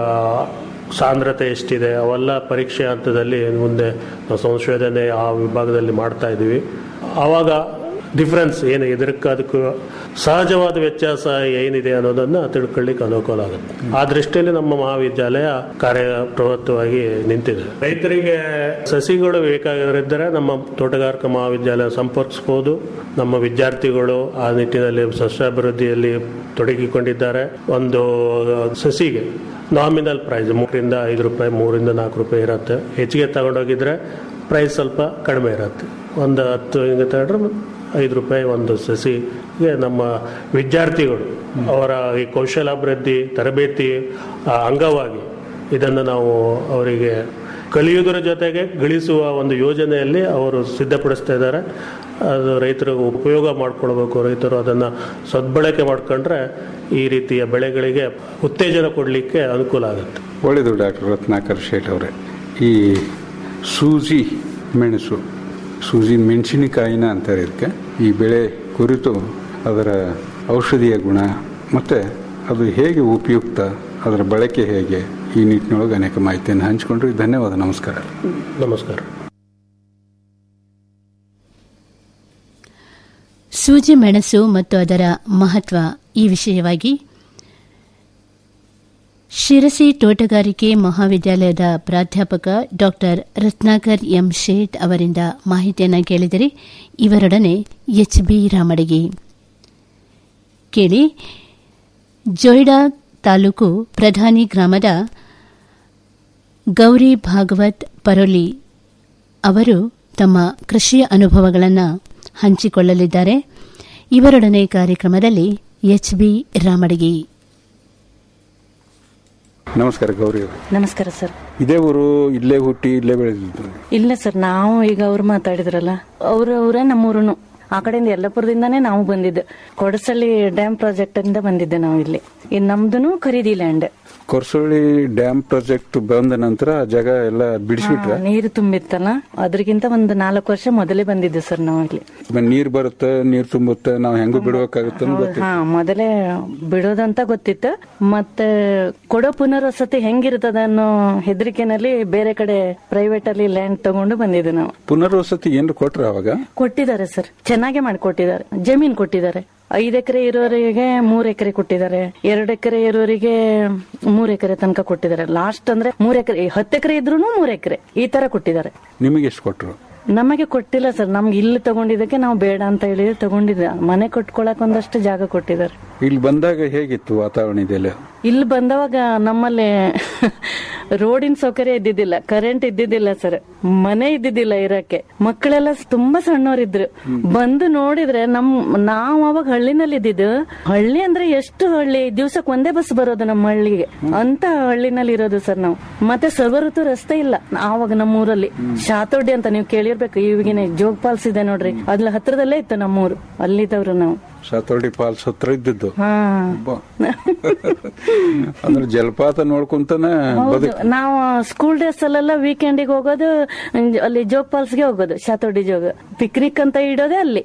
ಸಾಂದ್ರತೆ ಎಷ್ಟಿದೆ ಅವೆಲ್ಲ ಪರೀಕ್ಷೆ ಹಂತದಲ್ಲಿ ಮುಂದೆ ನಾವು ಸಂಶೋಧನೆ ಆ ವಿಭಾಗದಲ್ಲಿ ಮಾಡ್ತಾ ಇದ್ದೀವಿ ಆವಾಗ ಡಿಫ್ರೆನ್ಸ್ ಏನು ಇದಕ್ಕೆ ಅದಕ್ಕೂ ಸಹಜವಾದ ವ್ಯತ್ಯಾಸ ಏನಿದೆ ಅನ್ನೋದನ್ನ ತಿಳ್ಕೊಳ್ಳಿಕ್ಕೆ ಅನುಕೂಲ ಆಗುತ್ತೆ ಆ ದೃಷ್ಟಿಯಲ್ಲಿ ನಮ್ಮ ಮಹಾವಿದ್ಯಾಲಯ ಕಾರ್ಯಪ್ರವೃತ್ತವಾಗಿ ನಿಂತಿದೆ ರೈತರಿಗೆ ಸಸಿಗಳು ಬೇಕಾಗಿದ್ದರೆ ನಮ್ಮ ತೋಟಗಾರಿಕಾ ಮಹಾವಿದ್ಯಾಲಯ ಸಂಪರ್ಕಿಸಬಹುದು ನಮ್ಮ ವಿದ್ಯಾರ್ಥಿಗಳು ಆ ನಿಟ್ಟಿನಲ್ಲಿ ಸಸ್ಯಾಭಿವೃದ್ಧಿಯಲ್ಲಿ ತೊಡಗಿಕೊಂಡಿದ್ದಾರೆ ಒಂದು ಸಸಿಗೆ ನಾಮಿನಲ್ ಪ್ರೈಸ್ ಮೂರರಿಂದ ಐದು ರೂಪಾಯಿ ಮೂರಿಂದ ನಾಲ್ಕು ರೂಪಾಯಿ ಇರುತ್ತೆ ಹೆಚ್ಚಿಗೆ ತಗೊಂಡೋಗಿದ್ರೆ ಪ್ರೈಸ್ ಸ್ವಲ್ಪ ಕಡಿಮೆ ಇರುತ್ತೆ ಒಂದು ಹತ್ತು ಹಿಂಗೆ ತಗೊಂಡ್ರೆ ಐದು ರೂಪಾಯಿ ಒಂದು ಸಸಿಗೆ ನಮ್ಮ ವಿದ್ಯಾರ್ಥಿಗಳು ಅವರ ಈ ಕೌಶಲಾಭಿವೃದ್ಧಿ ತರಬೇತಿ ಆ, ಅಂಗವಾಗಿ ಇದನ್ನು ನಾವು ಅವರಿಗೆ ಕಲಿಯುವುದರ ಜೊತೆಗೆ ಗಳಿಸುವ ಒಂದು ಯೋಜನೆಯಲ್ಲಿ ಅವರು ಸಿದ್ಧಪಡಿಸ್ತಾ ಇದ್ದಾರೆ ಅದು ರೈತರಿಗೆ ಉಪಯೋಗ ಮಾಡ್ಕೊಳ್ಬೇಕು ರೈತರು ಅದನ್ನು ಸದ್ಬಳಕೆ ಮಾಡ್ಕೊಂಡ್ರೆ ಈ ರೀತಿಯ ಬೆಳೆಗಳಿಗೆ ಉತ್ತೇಜನ ಕೊಡಲಿಕ್ಕೆ ಅನುಕೂಲ ಆಗುತ್ತೆ ಒಳ್ಳೆಯದು ಡಾಕ್ಟರ್ ರತ್ನಾಕರ್ ಶೇಟ್ ಅವರೇ ಈ ಸೂಜಿ ಮೆಣಸು ಸೂಜಿ ಮೆಣಸಿನಕಾಯಿನ ಅಂತಾರೆ ಇದಕ್ಕೆ ಈ ಬೆಳೆ ಕುರಿತು ಅದರ ಔಷಧೀಯ ಗುಣ ಮತ್ತು ಅದು ಹೇಗೆ ಉಪಯುಕ್ತ ಅದರ ಬಳಕೆ ಹೇಗೆ ಈ ನಿಟ್ಟಿನೊಳಗೆ ಅನೇಕ ಮಾಹಿತಿಯನ್ನು ಹಂಚಿಕೊಂಡ್ರಿ ಧನ್ಯವಾದ ನಮಸ್ಕಾರ ನಮಸ್ಕಾರ ಸೂಜಿ ಮೆಣಸು ಮತ್ತು ಅದರ ಮಹತ್ವ ಈ ವಿಷಯವಾಗಿ ಶಿರಸಿ ತೋಟಗಾರಿಕೆ ಮಹಾವಿದ್ಯಾಲಯದ ಪ್ರಾಧ್ಯಾಪಕ ಡಾಕ್ಟರ್ ರತ್ನಾಕರ್ ಎಂ ಶೇಟ್ ಅವರಿಂದ ಮಾಹಿತಿಯನ್ನು ಕೇಳಿದರೆ ಇವರೊಡನೆ ಎಚ್ ಬಿ ರಾಮಡಗಿ ಕೇಳಿ ಜೊಯ್ಡಾ ತಾಲೂಕು ಪ್ರಧಾನಿ ಗ್ರಾಮದ ಗೌರಿ ಭಾಗವತ್ ಪರೋಲಿ ಅವರು ತಮ್ಮ ಕೃಷಿಯ ಅನುಭವಗಳನ್ನು ಹಂಚಿಕೊಳ್ಳಲಿದ್ದಾರೆ ಇವರೊಡನೆ ಕಾರ್ಯಕ್ರಮದಲ್ಲಿ ಎಚ್ ಬಿ ರಾಮಡಗಿ ನಮಸ್ಕಾರ ಗೌರಿ ಅವರು ನಮಸ್ಕಾರ ಸರ್ ಇದೇ ಊರು ಇಲ್ಲೇ ಹುಟ್ಟಿ ಇಲ್ಲೇ ಬೆಳೆದಿದ್ದು ಇಲ್ಲ ಸರ್ ನಾವು ಈಗ ಅವ್ರು ಮಾತಾಡಿದ್ರಲ್ಲ ಅವ್ರ ಅವರೇ ನಮ್ಮೂರುನು ಆ ಕಡೆಯಿಂದ ಯಲ್ಲಪುರದಿಂದಾನೇ ನಾವು ಬಂದಿದ್ದು ಕೊಡಸಳ್ಳಿ ಡ್ಯಾಮ್ ಪ್ರಾಜೆಕ್ಟ್ ಇಂದ ಬಂದಿದ್ದೆ ನಾವು ಇಲ್ಲಿ ಇನ್ ನಮ್ದುನು ಖರೀದಿ ಲ್ಯಾಂಡ್ ಕೊರಸೊಳ್ಳಿ ಡ್ಯಾಮ್ ಪ್ರಾಜೆಕ್ಟ್ ಬಂದ ನಂತರ ಆ ಜಾಗ ಎಲ್ಲ ಬಿಡಿಸ್ಬಿಟ್ರ ನೀರು ತುಂಬಿತ್ತಲ್ಲ ಅದ್ರಗಿಂತ ಒಂದು ನಾಲ್ಕು ವರ್ಷ ಮೊದಲೇ ಬಂದಿದ್ದು ಸರ್ ನಾವು ಇಲ್ಲಿ ನೀರ್ ಬರುತ್ತೆ ನೀರ್ ತುಂಬುತ್ತೆ ನಾವು ಹೆಂಗೂ ಬಿಡ್ಬೇಕಾಗುತ್ತೆ ಅಂತ ಗೊತ್ತಿಲ್ಲ ಹಾ ಮೊದಲೇ ಬಿಡೋದಂತ ಗೊತ್ತಿತ್ತು ಮತ್ತೆ ಕೊಡೋ ಪುನರ್ವಸತಿ ಹೆಂಗಿರ್ತದ ಅನ್ನೋ ಹೆದರಿಕೆನಲ್ಲಿ ಬೇರೆ ಕಡೆ ಪ್ರೈವೇಟ್ ಅಲ್ಲಿ ಲ್ಯಾಂಡ್ ತಗೊಂಡು ಬಂದಿದ್ದು ನಾವು ಪುನರ್ವಸತಿ ಏನ್ರ ಕೊಟ್ರ ಅವಾಗ ಕೊಟ್ಟಿದ್ದಾರೆ ಸರ್ ಚೆನ್ನಾಗೆ ಮಾಡಿಕೊಟ್ಟಿದ್ದಾರೆ ಜಮೀನ್ ಕೊಟ್ಟಿದ್ದಾರೆ ಐದ್ ಎಕರೆ ಇರೋರಿಗೆ ಮೂರ್ ಎಕರೆ ಕೊಟ್ಟಿದ್ದಾರೆ ಎರಡ್ ಎಕರೆ ಇರೋರಿಗೆ ಮೂರ್ ಎಕರೆ ತನಕ ಕೊಟ್ಟಿದ್ದಾರೆ ಲಾಸ್ಟ್ ಅಂದ್ರೆ ಮೂರ್ ಎಕರೆ ಹತ್ತು ಎಕರೆ ಇದ್ರು ಮೂರ್ ಎಕರೆ ಈ ತರ ಕೊಟ್ಟಿದ್ದಾರೆ ನಿಮಗೆ ಎಷ್ಟು ಕೊಟ್ರು ನಮಗೆ ಕೊಟ್ಟಿಲ್ಲ ಸರ್ ನಮ್ಗೆ ಇಲ್ಲಿ ತಗೊಂಡಿದ್ದಕ್ಕೆ ನಾವು ಬೇಡ ಅಂತ ಹೇಳಿ ತಗೊಂಡಿದ್ದ ಮನೆ ಕಟ್ಕೊಳಕ್ ಒಂದಷ್ಟು ಜಾಗ ಕೊಟ್ಟಿದ್ದಾರೆ ಇಲ್ಲಿ ಬಂದಾಗ ಹೇಗಿತ್ತು ವಾತಾವರಣ ಇದೆಲ್ಲ ಇಲ್ಲಿ ಬಂದವಾಗ ನಮ್ಮಲ್ಲಿ ರೋಡಿನ ಸೌಕರ್ಯ ಇದ್ದಿದ್ದಿಲ್ಲ ಕರೆಂಟ್ ಇದ್ದಿದ್ದಿಲ್ಲ ಸರ್ ಮನೆ ಇದ್ದಿದ್ದಿಲ್ಲ ಇರಕ್ಕೆ ಮಕ್ಕಳೆಲ್ಲ ತುಂಬಾ ಸಣ್ಣವರಿದ್ರು ಬಂದು ನೋಡಿದ್ರೆ ನಮ್ ನಾವು ಅವಾಗ ಹಳ್ಳಿನಲ್ಲಿ ಇದ್ದಿದ್ದು ಹಳ್ಳಿ ಅಂದ್ರೆ ಎಷ್ಟು ಹಳ್ಳಿ ದಿವ್ಸಕ್ಕೆ ಒಂದೇ ಬಸ್ ಬರೋದು ನಮ್ಮ ಹಳ್ಳಿಗೆ ಅಂತ ಹಳ್ಳಿನಲ್ಲಿ ಇರೋದು ಸರ್ ನಾವು ಮತ್ತೆ ಸರ್ವಋತು ರಸ್ತೆ ಇಲ್ಲ ಆವಾಗ ನಮ್ಮ ಊರಲ್ಲಿ ಶಾತೋಡಿ ಅಂತ ನೀವು ಕೇಳಿರ್ಬೇಕು ಇವಾಗಿನ ಜೋಗ್ ಫಾಲ್ಸ್ ಇದೆ ನೋಡ್ರಿ ಅದ್ರ ಹತ್ರದಲ್ಲೇ ಇತ್ತು ನಮ್ಮೂರು ಅಲ್ಲಿದ್ದವ್ರು ನಾವು ಸಾತೋಡಿ ಫಾಲ್ಸ್ ಹತ್ರ ಇದ್ದಿದ್ದು ಹಾ ಅಬ್ಬಾ. ಅಂದ್ರೆ ಜಲಪಾತ ನೋಡ್ಕೊಂತಾನ ಹೌದು ಬದುಕ್ ನಾವು ಸ್ಕೂಲ್ ಡೇಸ್ ಅಲ್ಲೆಲ್ಲ ವೀಕೆಂಡಿಗೆ ಹೋಗೋದು ಅಲ್ಲಿ ಜೋಗ್ ಫಾಲ್ಸ್ಗೆ ಹೋಗೋದು ಶಾತೋಡಿ ಜೋಗ ಪಿಕ್ನಿಕ್ ಅಂತ ಇಡೋದೇ ಅಲ್ಲಿ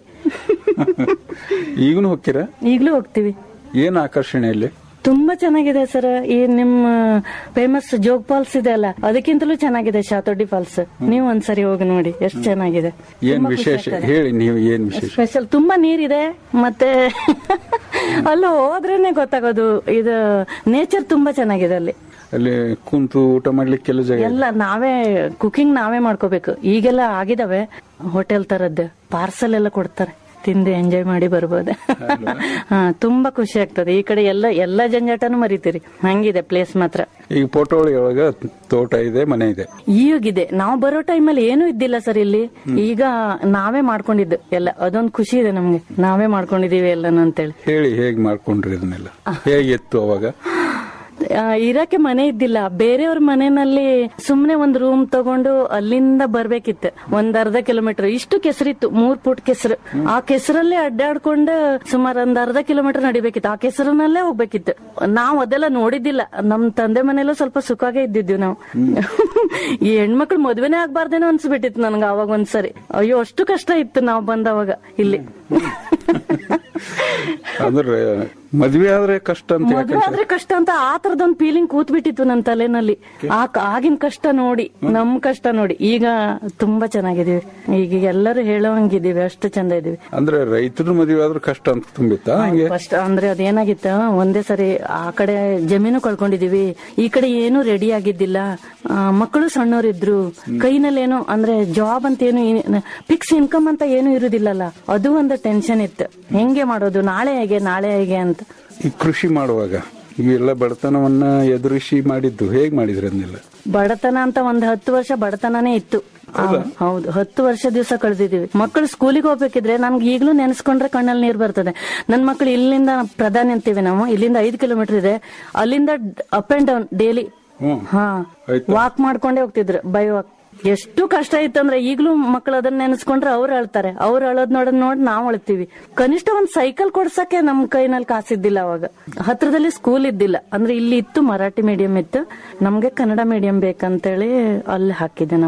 ಈಗನು ಹೋಗ್ತೀರಾ ಈಗ್ಲೂ ಹೋಗ್ತೀವಿ ಏನ್ ಆಕರ್ಷಣೆ ಇಲ್ಲಿ ತುಂಬಾ ಚೆನ್ನಾಗಿದೆ ಸರ್ ಈ ನಿಮ್ಮ ಫೇಮಸ್ ಜೋಗ್ ಫಾಲ್ಸ್ ಇದೆ ಅಲ್ಲ ಅದಕ್ಕಿಂತಲೂ ಚೆನ್ನಾಗಿದೆ ಶಾತೋಡಿ ಫಾಲ್ಸ್ ನೀವು ಒಂದ್ಸರಿ ಹೋಗಿ ನೋಡಿ ಎಷ್ಟು ಚೆನ್ನಾಗಿದೆ ಏನ್ ವಿಶೇಷ ಹೇಳಿ ನೀವು ಏನ್ ವಿಶೇಷ ಸ್ಪೆಷಲ್ ತುಂಬಾ ನೀರಿದೆ ಮತ್ತೆ ಅಲ್ಲಿ ಹೋದ್ರೇನೆ ಗೊತ್ತಾಗೋದು ಇದು ನೇಚರ್ ತುಂಬಾ ಚೆನ್ನಾಗಿದೆ ಅಲ್ಲಿ ಅಲ್ಲಿ ಕುಂತು ಊಟ ಮಾಡ್ಲಿಕ್ಕೆಲ್ಲ ಜಾಗ ಇದೆ. ಎಲ್ಲ ನಾವೇ ಕುಕಿಂಗ್ ನಾವೇ ಮಾಡ್ಕೋಬೇಕು ಈಗೆಲ್ಲ ಆಗಿದಾವೆ ಹೋಟೆಲ್ ತರದ್ದು ಪಾರ್ಸಲ್ ಎಲ್ಲ ಕೊಡ್ತಾರೆ ತಿಂದು ಎಂಜಾಯ್ ಮಾಡಿ ಬರ್ಬೋದು ಹಾ ತುಂಬಾ ಖುಷಿ ಆಗ್ತದೆ ಈ ಕಡೆ ಎಲ್ಲ ಎಲ್ಲ ಜಂಜಾಟನು ಮರಿತೀರಿ ಹಂಗಿದೆ ಪ್ಲೇಸ್ ಮಾತ್ರ ಈಗ ಪೋಟೋಳಿ ಒಳಗ ತೋಟ ಇದೆ ಮನೆ ಇದೆ ಈಗಿದೆ ನಾವು ಬರೋ ಟೈಮಲ್ಲಿ ಏನೂ ಇದ್ದಿಲ್ಲ ಸರ್ ಇಲ್ಲಿ ಈಗ ನಾವೇ ಮಾಡ್ಕೊಂಡಿದ್ದು ಎಲ್ಲ ಅದೊಂದು ಖುಷಿ ಇದೆ ನಮ್ಗೆ ನಾವೇ ಮಾಡ್ಕೊಂಡಿದೀವಿ ಎಲ್ಲಾನು ಅಂತೇಳಿ ಹೇಳಿ ಹೇಗ್ ಮಾಡ್ಕೊಂಡ್ರಿ ಇದನ್ನೆಲ್ಲ ಹೇಗಿತ್ತು ಅವಾಗ ಆ, ಇರಕ್ಕೆ ಮನೆ ಇದ್ದಿಲ್ಲ ಬೇರೆಯವ್ರ ಮನೆಯಲ್ಲಿ ಸುಮ್ನೆ ಒಂದ್ ರೂಮ್ ತಗೊಂಡು ಅಲ್ಲಿಂದ ಬರ್ಬೇಕಿತ್ತು ಒಂದ್ ಅರ್ಧ ಕಿಲೋಮೀಟರ್ ಇಷ್ಟು ಕೆಸರಿತ್ತು ಮೂರ್ ಫುಟ್ ಕೆಸರು ಆ ಕೆಸರಲ್ಲೇ ಅಡ್ಡಾಡ್ಕೊಂಡು ಸುಮಾರು ಒಂದ್ ಅರ್ಧ ಕಿಲೋಮೀಟರ್ ನಡಿಬೇಕಿತ್ತು ಆ ಕೆಸರನ್ನಲ್ಲೇ ಹೋಗ್ಬೇಕಿತ್ತು ನಾವ್ ಅದೆಲ್ಲ ನೋಡಿದ್ದಿಲ್ಲ ನಮ್ ತಂದೆ ಮನೆಯಲ್ಲೂ ಸ್ವಲ್ಪ ಸುಖಾಗೆ ಇದ್ದಿದ್ವಿ ನಾವು ಈ ಹೆಣ್ಮಕ್ಳು ಮದ್ವೆನೇ ಆಗ್ಬಾರ್ದೇನೋ ಅನ್ಸ್ಬಿಟ್ಟಿತ್ತು ನನ್ಗೆ ಅವಾಗ ಒಂದ್ಸರಿ ಅಯ್ಯೋ ಅಷ್ಟು ಕಷ್ಟ ಇತ್ತು ನಾವ್ ಬಂದವಾಗ ಇಲ್ಲಿ ಅಂದ್ರೆ ಮದ್ವೆ ಆದ್ರೆ ಕಷ್ಟ ಅಂತ ಯಾಕೆ ಮದುವೆ ಆದ್ರೆ ಕಷ್ಟ ಅಂತ ಆ ತರದೊಂದು ಫೀಲಿಂಗ್ ಕೂತ್ ಬಿಟ್ಟಿತ್ತು ನನ್ನ ತಲೆನಲ್ಲಿ ಆ ಆಗಿನ ಕಷ್ಟ ನೋಡಿ ನಮ್ ಕಷ್ಟ ನೋಡಿ ಈಗ ತುಂಬಾ ಚೆನ್ನಾಗಿದೀವಿ ಈಗ ಎಲ್ಲರೂ ಹೇಳೋಂಗಿದೀವಿ ಅಷ್ಟು ಚಂದ ಇದೀವಿ ಅಂದ್ರೆ ರೈತರು ಮದುವೆ ಆದ್ರೂ ಕಷ್ಟ ಅಂತ ತುಂಬಿತ್ತಾ ಹಂಗೆ ಫಸ್ಟ್ ಅಂದ್ರೆ ಅದೇನಾಗಿತ್ತ ಒಂದೇ ಸರಿ ಆ ಕಡೆ ಜಮೀನು ಕಳ್ಕೊಂಡಿದೀವಿ ಈ ಕಡೆ ಏನು ರೆಡಿ ಆಗಿದ್ದಿಲ್ಲ ಆ, ಮಕ್ಕಳು ಸಣ್ಣವರಿದ್ರು ಕೈನಲ್ಲಿ ಏನು ಅಂದ್ರೆ ಜಾಬ್ ಅಂತ ಏನು ಫಿಕ್ಸ್ ಇನ್ಕಮ್ ಅಂತ ಏನು ಇರುದಿಲ್ಲಲ್ಲ ಅದು ಒಂದು ಟೆನ್ಷನ್ ಇತ್ತು ಹೆಂಗೆ ಮಾಡೋದು ನಾಳೆ ಹೇಗೆ ನಾಳೆ ಹೇಗೆ ಅಂತ ಈ ಕೃಷಿ ಮಾಡುವಾಗ ಇವೆಲ್ಲ ಬಡತನವನ್ನ ಎದುರಿಸಿ ಮಾಡಿದ್ದು ಹೇಗ್ ಮಾಡಿದ್ರಿ ಅದನ್ನೆಲ್ಲ ಬಡತನ ಅಂತ ಒಂದ್ ಹತ್ತು ವರ್ಷ ಬಡತನನೇ ಇತ್ತು ಆ, ಹೌದು ಹತ್ತು ವರ್ಷ ದಿವಸ ಕಳೆದಿದ್ದೀವಿ ಮಕ್ಕಳು ಸ್ಕೂಲಿಗೆ ಹೋಗ್ಬೇಕಿದ್ರೆ ನಮ್ಗೆ ಈಗಲೂ ನೆನೆಸ್ಕೊಂಡ್ರೆ ಕಣ್ಣಲ್ಲಿ ನೀರ್ ಬರ್ತದೆ ನನ್ ಮಕ್ಳು ಇಲ್ಲಿಂದ ಪ್ರಧಾನಿ ಅಂತೀವಿ ನಾವು ಇಲ್ಲಿಂದ ಐದು ಕಿಲೋಮೀಟರ್ ಇದೆ ಅಲ್ಲಿಂದ ಅಪ್ ಅಂಡ್ ಡೌನ್ ಡೈಲಿ ಹಾ ವಾಕ್ ಮಾಡ್ಕೊಂಡೇ ಹೋಗ್ತಿದ್ರು ಬೈ ವಾಕ್ ಎಷ್ಟು ಕಷ್ಟ ಇತ್ತಂದ್ರೆ ಈಗಲೂ ಮಕ್ಕಳು ಅದನ್ನ ನೆನೆಸ್ಕೊಂಡ್ರೆ ಅವ್ರು ಅಳ್ತಾರೆ ಅವ್ರು ಅಳೋದ್ ನೋಡೋದ್ ನೋಡಿ ನಾವ್ ಅಳ್ತೀವಿ ಕನಿಷ್ಠ ಒಂದ್ ಸೈಕಲ್ ಕೊಡ್ಸಕ್ಕೆ ನಮ್ ಕೈನಲ್ಲಿ ಕಾಸಿದ್ದಿಲ್ಲ ಅವಾಗ ಹತ್ರದಲ್ಲಿ ಸ್ಕೂಲ್ ಇದ್ದಿಲ್ಲ ಅಂದ್ರೆ ಇಲ್ಲಿ ಇತ್ತು ಮರಾಠಿ ಮೀಡಿಯಂ ಇತ್ತು ನಮ್ಗೆ ಕನ್ನಡ ಮೀಡಿಯಂ ಬೇಕಂತೇಳಿ ಅಲ್ಲಿ ಹಾಕಿದ್ದೆ ನಾವು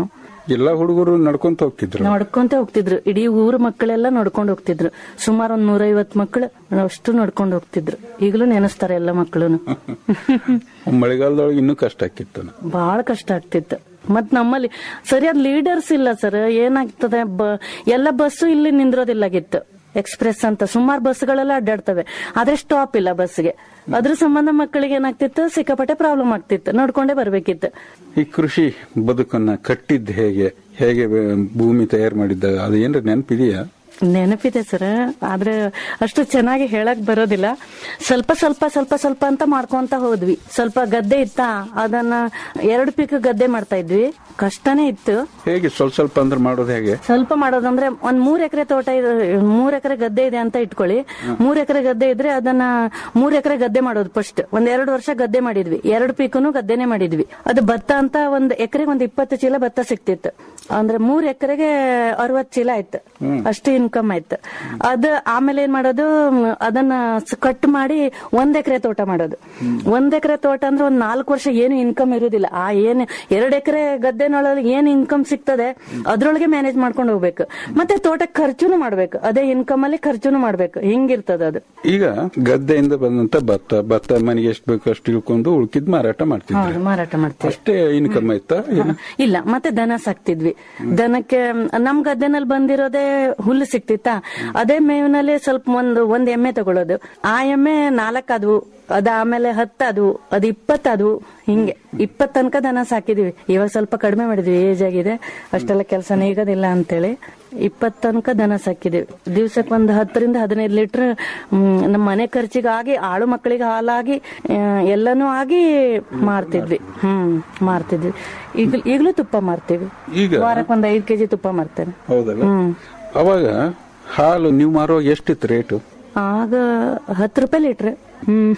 ಎಲ್ಲಾ ಹುಡುಗರು ನಡ್ಕೊಂತ ಹೋಗ್ತಿದ್ರು ನಡ್ಕೊಂತ ಹೋಗ್ತಿದ್ರು ಇಡೀ ಊರ ಮಕ್ಕಳೆಲ್ಲ ನಡ್ಕೊಂಡು ಹೋಗ್ತಿದ್ರು ಸುಮಾರು ಒಂದ್ ನೂರೈವತ್ ಮಕ್ಕಳು ಅಷ್ಟು ನಡ್ಕೊಂಡು ಹೋಗ್ತಿದ್ರು ಈಗಲೂ ನೆನೆಸ್ತಾರೆ ಎಲ್ಲ ಮಕ್ಕಳು ಮಳೆಗಾಲದೊಳಗೆ ಇನ್ನೂ ಕಷ್ಟ ಆಕಿತ್ತು ಬಹಳ ಕಷ್ಟ ಆಗ್ತಿತ್ತು ಮತ್ ನಮ್ಮಲ್ಲಿ ಸರಿಯಾದ ಲೀಡರ್ಸ್ ಇಲ್ಲ ಸರ್ ಏನಾಗ್ತದೆ ಬ- ಎಲ್ಲ ಬಸ್ಸು ಇಲ್ಲಿ ನಿಂದ್ರೋದಿಲ್ಲಾಗಿತ್ತು ಎಕ್ಸ್ಪ್ರೆಸ್ ಅಂತ ಸುಮಾರು ಬಸ್ಗಳೆಲ್ಲ ಅಡ್ಡಾಡ್ತವೆ ಆದ್ರೆ ಸ್ಟಾಪ್ ಇಲ್ಲ ಬಸ್ಗೆ ಅದ್ರ ಸಂಬಂಧ ಮಕ್ಕಳಿಗೆ ಏನಾಗ್ತಿತ್ತು ಸಿಕ್ಕಾಪಟ್ಟೆ ಪ್ರಾಬ್ಲಮ್ ಆಗ್ತಿತ್ತು ನೋಡ್ಕೊಂಡೇ ಬರ್ಬೇಕಿತ್ತು ಈ ಕೃಷಿ ಬದುಕನ್ನ ಕಟ್ಟಿದ್ದು ಹೇಗೆ ಹೇಗೆ ಬೆ- ಭೂಮಿ ತಯಾರು ಮಾಡಿದ್ದ ಅದು ಏನ್ರ ನೆನಪಿದೆಯಾ ನೆನಪಿದೆ ಸರ್ ಆದ್ರೆ ಅಷ್ಟು ಚೆನ್ನಾಗಿ ಹೇಳಕ್ ಬರೋದಿಲ್ಲ ಸ್ವಲ್ಪ ಸ್ವಲ್ಪ ಸ್ವಲ್ಪ ಸ್ವಲ್ಪ ಅಂತ ಮಾಡ್ಕೊಂತ ಹೋದ್ವಿ ಸ್ವಲ್ಪ ಗದ್ದೆ ಇತ್ತ ಅದನ್ನ ಎರಡು ಪೀಕ್ ಗದ್ದೆ ಮಾಡ್ತಾ ಇದ್ವಿ ಕಷ್ಟನೇ ಇತ್ತು ಹೇಗೆ ಸ್ವಲ್ಪ ಸ್ವಲ್ಪ ಅಂದ್ರೆ ಮಾಡೋದು ಹೇಗೆ ಸ್ವಲ್ಪ ಮಾಡೋದಂದ್ರೆ ಒಂದ್ ಮೂರ್ ಎಕರೆ ತೋಟ ಇದೆ ಮೂರ್ ಎಕರೆ ಗದ್ದೆ ಇದೆ ಅಂತ ಇಟ್ಕೊಳ್ಳಿ ಮೂರ್ ಎಕರೆ ಗದ್ದೆ ಇದ್ರೆ ಅದನ್ನ ಮೂರ್ ಎಕರೆ ಗದ್ದೆ ಮಾಡೋದು ಫಸ್ಟ್ ಒಂದ್ ಎರಡು ವರ್ಷ ಗದ್ದೆ ಮಾಡಿದ್ವಿ ಎರಡು ಪೀಕನು ಗದ್ದೆನೆ ಮಾಡಿದ್ವಿ ಅದು ಭತ್ತ ಅಂತ ಒಂದ್ ಎಕರೆಗೆ ಒಂದ್ ಇಪ್ಪತ್ತು ಚೀಲ ಭತ್ತ ಸಿಕ್ತಿತ್ತು ಅಂದ್ರೆ ಮೂರ್ ಎಕರೆಗೆ ಅರವತ್ ಚೀಲ ಆಯ್ತು ಅಷ್ಟು ಇನ್ಕಮ್ ಆಯ್ತು ಅದ ಆಮೇಲೆ ಏನ್ ಮಾಡೋದು ಮ್, ಅದನ್ನ ಕಟ್ ಮಾಡಿ ಒಂದ್ ಎಕರೆ ತೋಟ ಮಾಡೋದು ಒಂದ್ ಎಕರೆ ತೋಟ ಅಂದ್ರೆ ಒಂದ್ ನಾಲ್ಕು ವರ್ಷ ಏನು ಇನ್ಕಮ್ ಇರುದಿಲ್ಲ ಆ ಏನ್ ಎರಡ್ ಎಕರೆ ಗದ್ದೆನೊಳಗೆ ಏನ್ ಇನ್ಕಮ್ ಸಿಗ್ತದೆ ಅದ್ರೊಳಗೆ ಮ್ಯಾನೇಜ್ ಮಾಡ್ಕೊಂಡು ಹೋಗ್ಬೇಕು ಮತ್ತೆ ತೋಟಕ್ಕೆ ಖರ್ಚುನು ಮಾಡ್ಬೇಕು ಅದೇ ಇನ್ಕಮ್ ಅಲ್ಲಿ ಖರ್ಚುನು ಮಾಡ್ಬೇಕು ಹಿಂಗಿರ್ತದ ಅದು ಈಗ ಗದ್ದೆಯಿಂದ ಬಂದಂತ ಭತ್ತ ಭತ್ತ ಮನೆಗೆ ಎಷ್ಟು ಬೇಕು ಅಷ್ಟು ಇಳ್ಕೊಂಡು ಉಳ್ಕಿದ್ ಮಾರಾಟ ಮಾಡ್ತಿದ್ರು ಹೌದು ಮಾರಾಟ ಮಾಡ್ತೀವಿ ಅಷ್ಟೇ ಇನ್ಕಮ್ ಆಯ್ತಾ ಏನು? ಇಲ್ಲ ಮತ್ತೆ ದನ ಸಾಕ್ತಿದ್ವಿ ದನಕ್ಕೆ ನಮ್ ಗದ್ದೆನಲ್ಲಿ ಬಂದಿರೋದೇ ಹುಲ್ಲು ಸಿಕ್ತಿತ್ತಾ ಅದೇ ಮೇವಿನಲ್ಲಿ ಸ್ವಲ್ಪ ಒಂದು ಒಂದ್ ಎಮ್ಮೆ ತಗೊಳ್ಳೋದು ಆ ಎಮ್ಮೆ ನಾಲ್ಕ್ ಆದ್ವು ಅದ ಆಮೇಲೆ ಹತ್ತದು ಅದು ಇಪ್ಪತ್ತದು ಹಿಂಗೆ ಇಪ್ಪತ್ ತನಕ ದನ ಸಾಕಿದೀವಿ ಇವಾಗ ಸ್ವಲ್ಪ ಕಡಿಮೆ ಮಾಡಿದ್ವಿ ಏಜ್ ಆಗಿದೆ ಅಷ್ಟೆಲ್ಲ ಕೆಲಸ ನೀಗೋದಿಲ್ಲ ಅಂತೇಳಿ ಇಪ್ಪತ್ ತನಕ ದನ ಸಾಕಿದೀವಿ ದಿವ್ಸಕ್ಕೆ ಒಂದು ಹತ್ತರಿಂದ ಹದಿನೈದು ಲೀಟರ್ ನಮ್ಮ ಮನೆ ಖರ್ಚಿಗಾಗಿ ಆಳು ಮಕ್ಕಳಿಗೆ ಹಾಲಾಗಿ ಆ, ಎಲ್ಲನೂ ಆಗಿ ಮಾರ್ತಿದ್ವಿ ಹ್ಮ್ ಮಾರ್ತಿದ್ವಿ ಈಗ ಈಗಲೂ ತುಪ್ಪ ಮಾರ್ತೀವಿ ಈಗ ವಾರಕ್ಕೆ ಒಂದ್ ಐದ್ ಕೆಜಿ ತುಪ್ಪ ಮಾರ್ತೇನೆ ಹೌದಲ್ಲ ಹ್ಮ್ ಅವಾಗ ಹಾಲು ನೀವು ಮಾರುವಾಗ ಎಷ್ಟಿತ್ತು ರೇಟು ಆಗ ಹತ್ತು ರೂಪಾಯಿ ಲೀಟ್ರ್ ಹ್ಮ್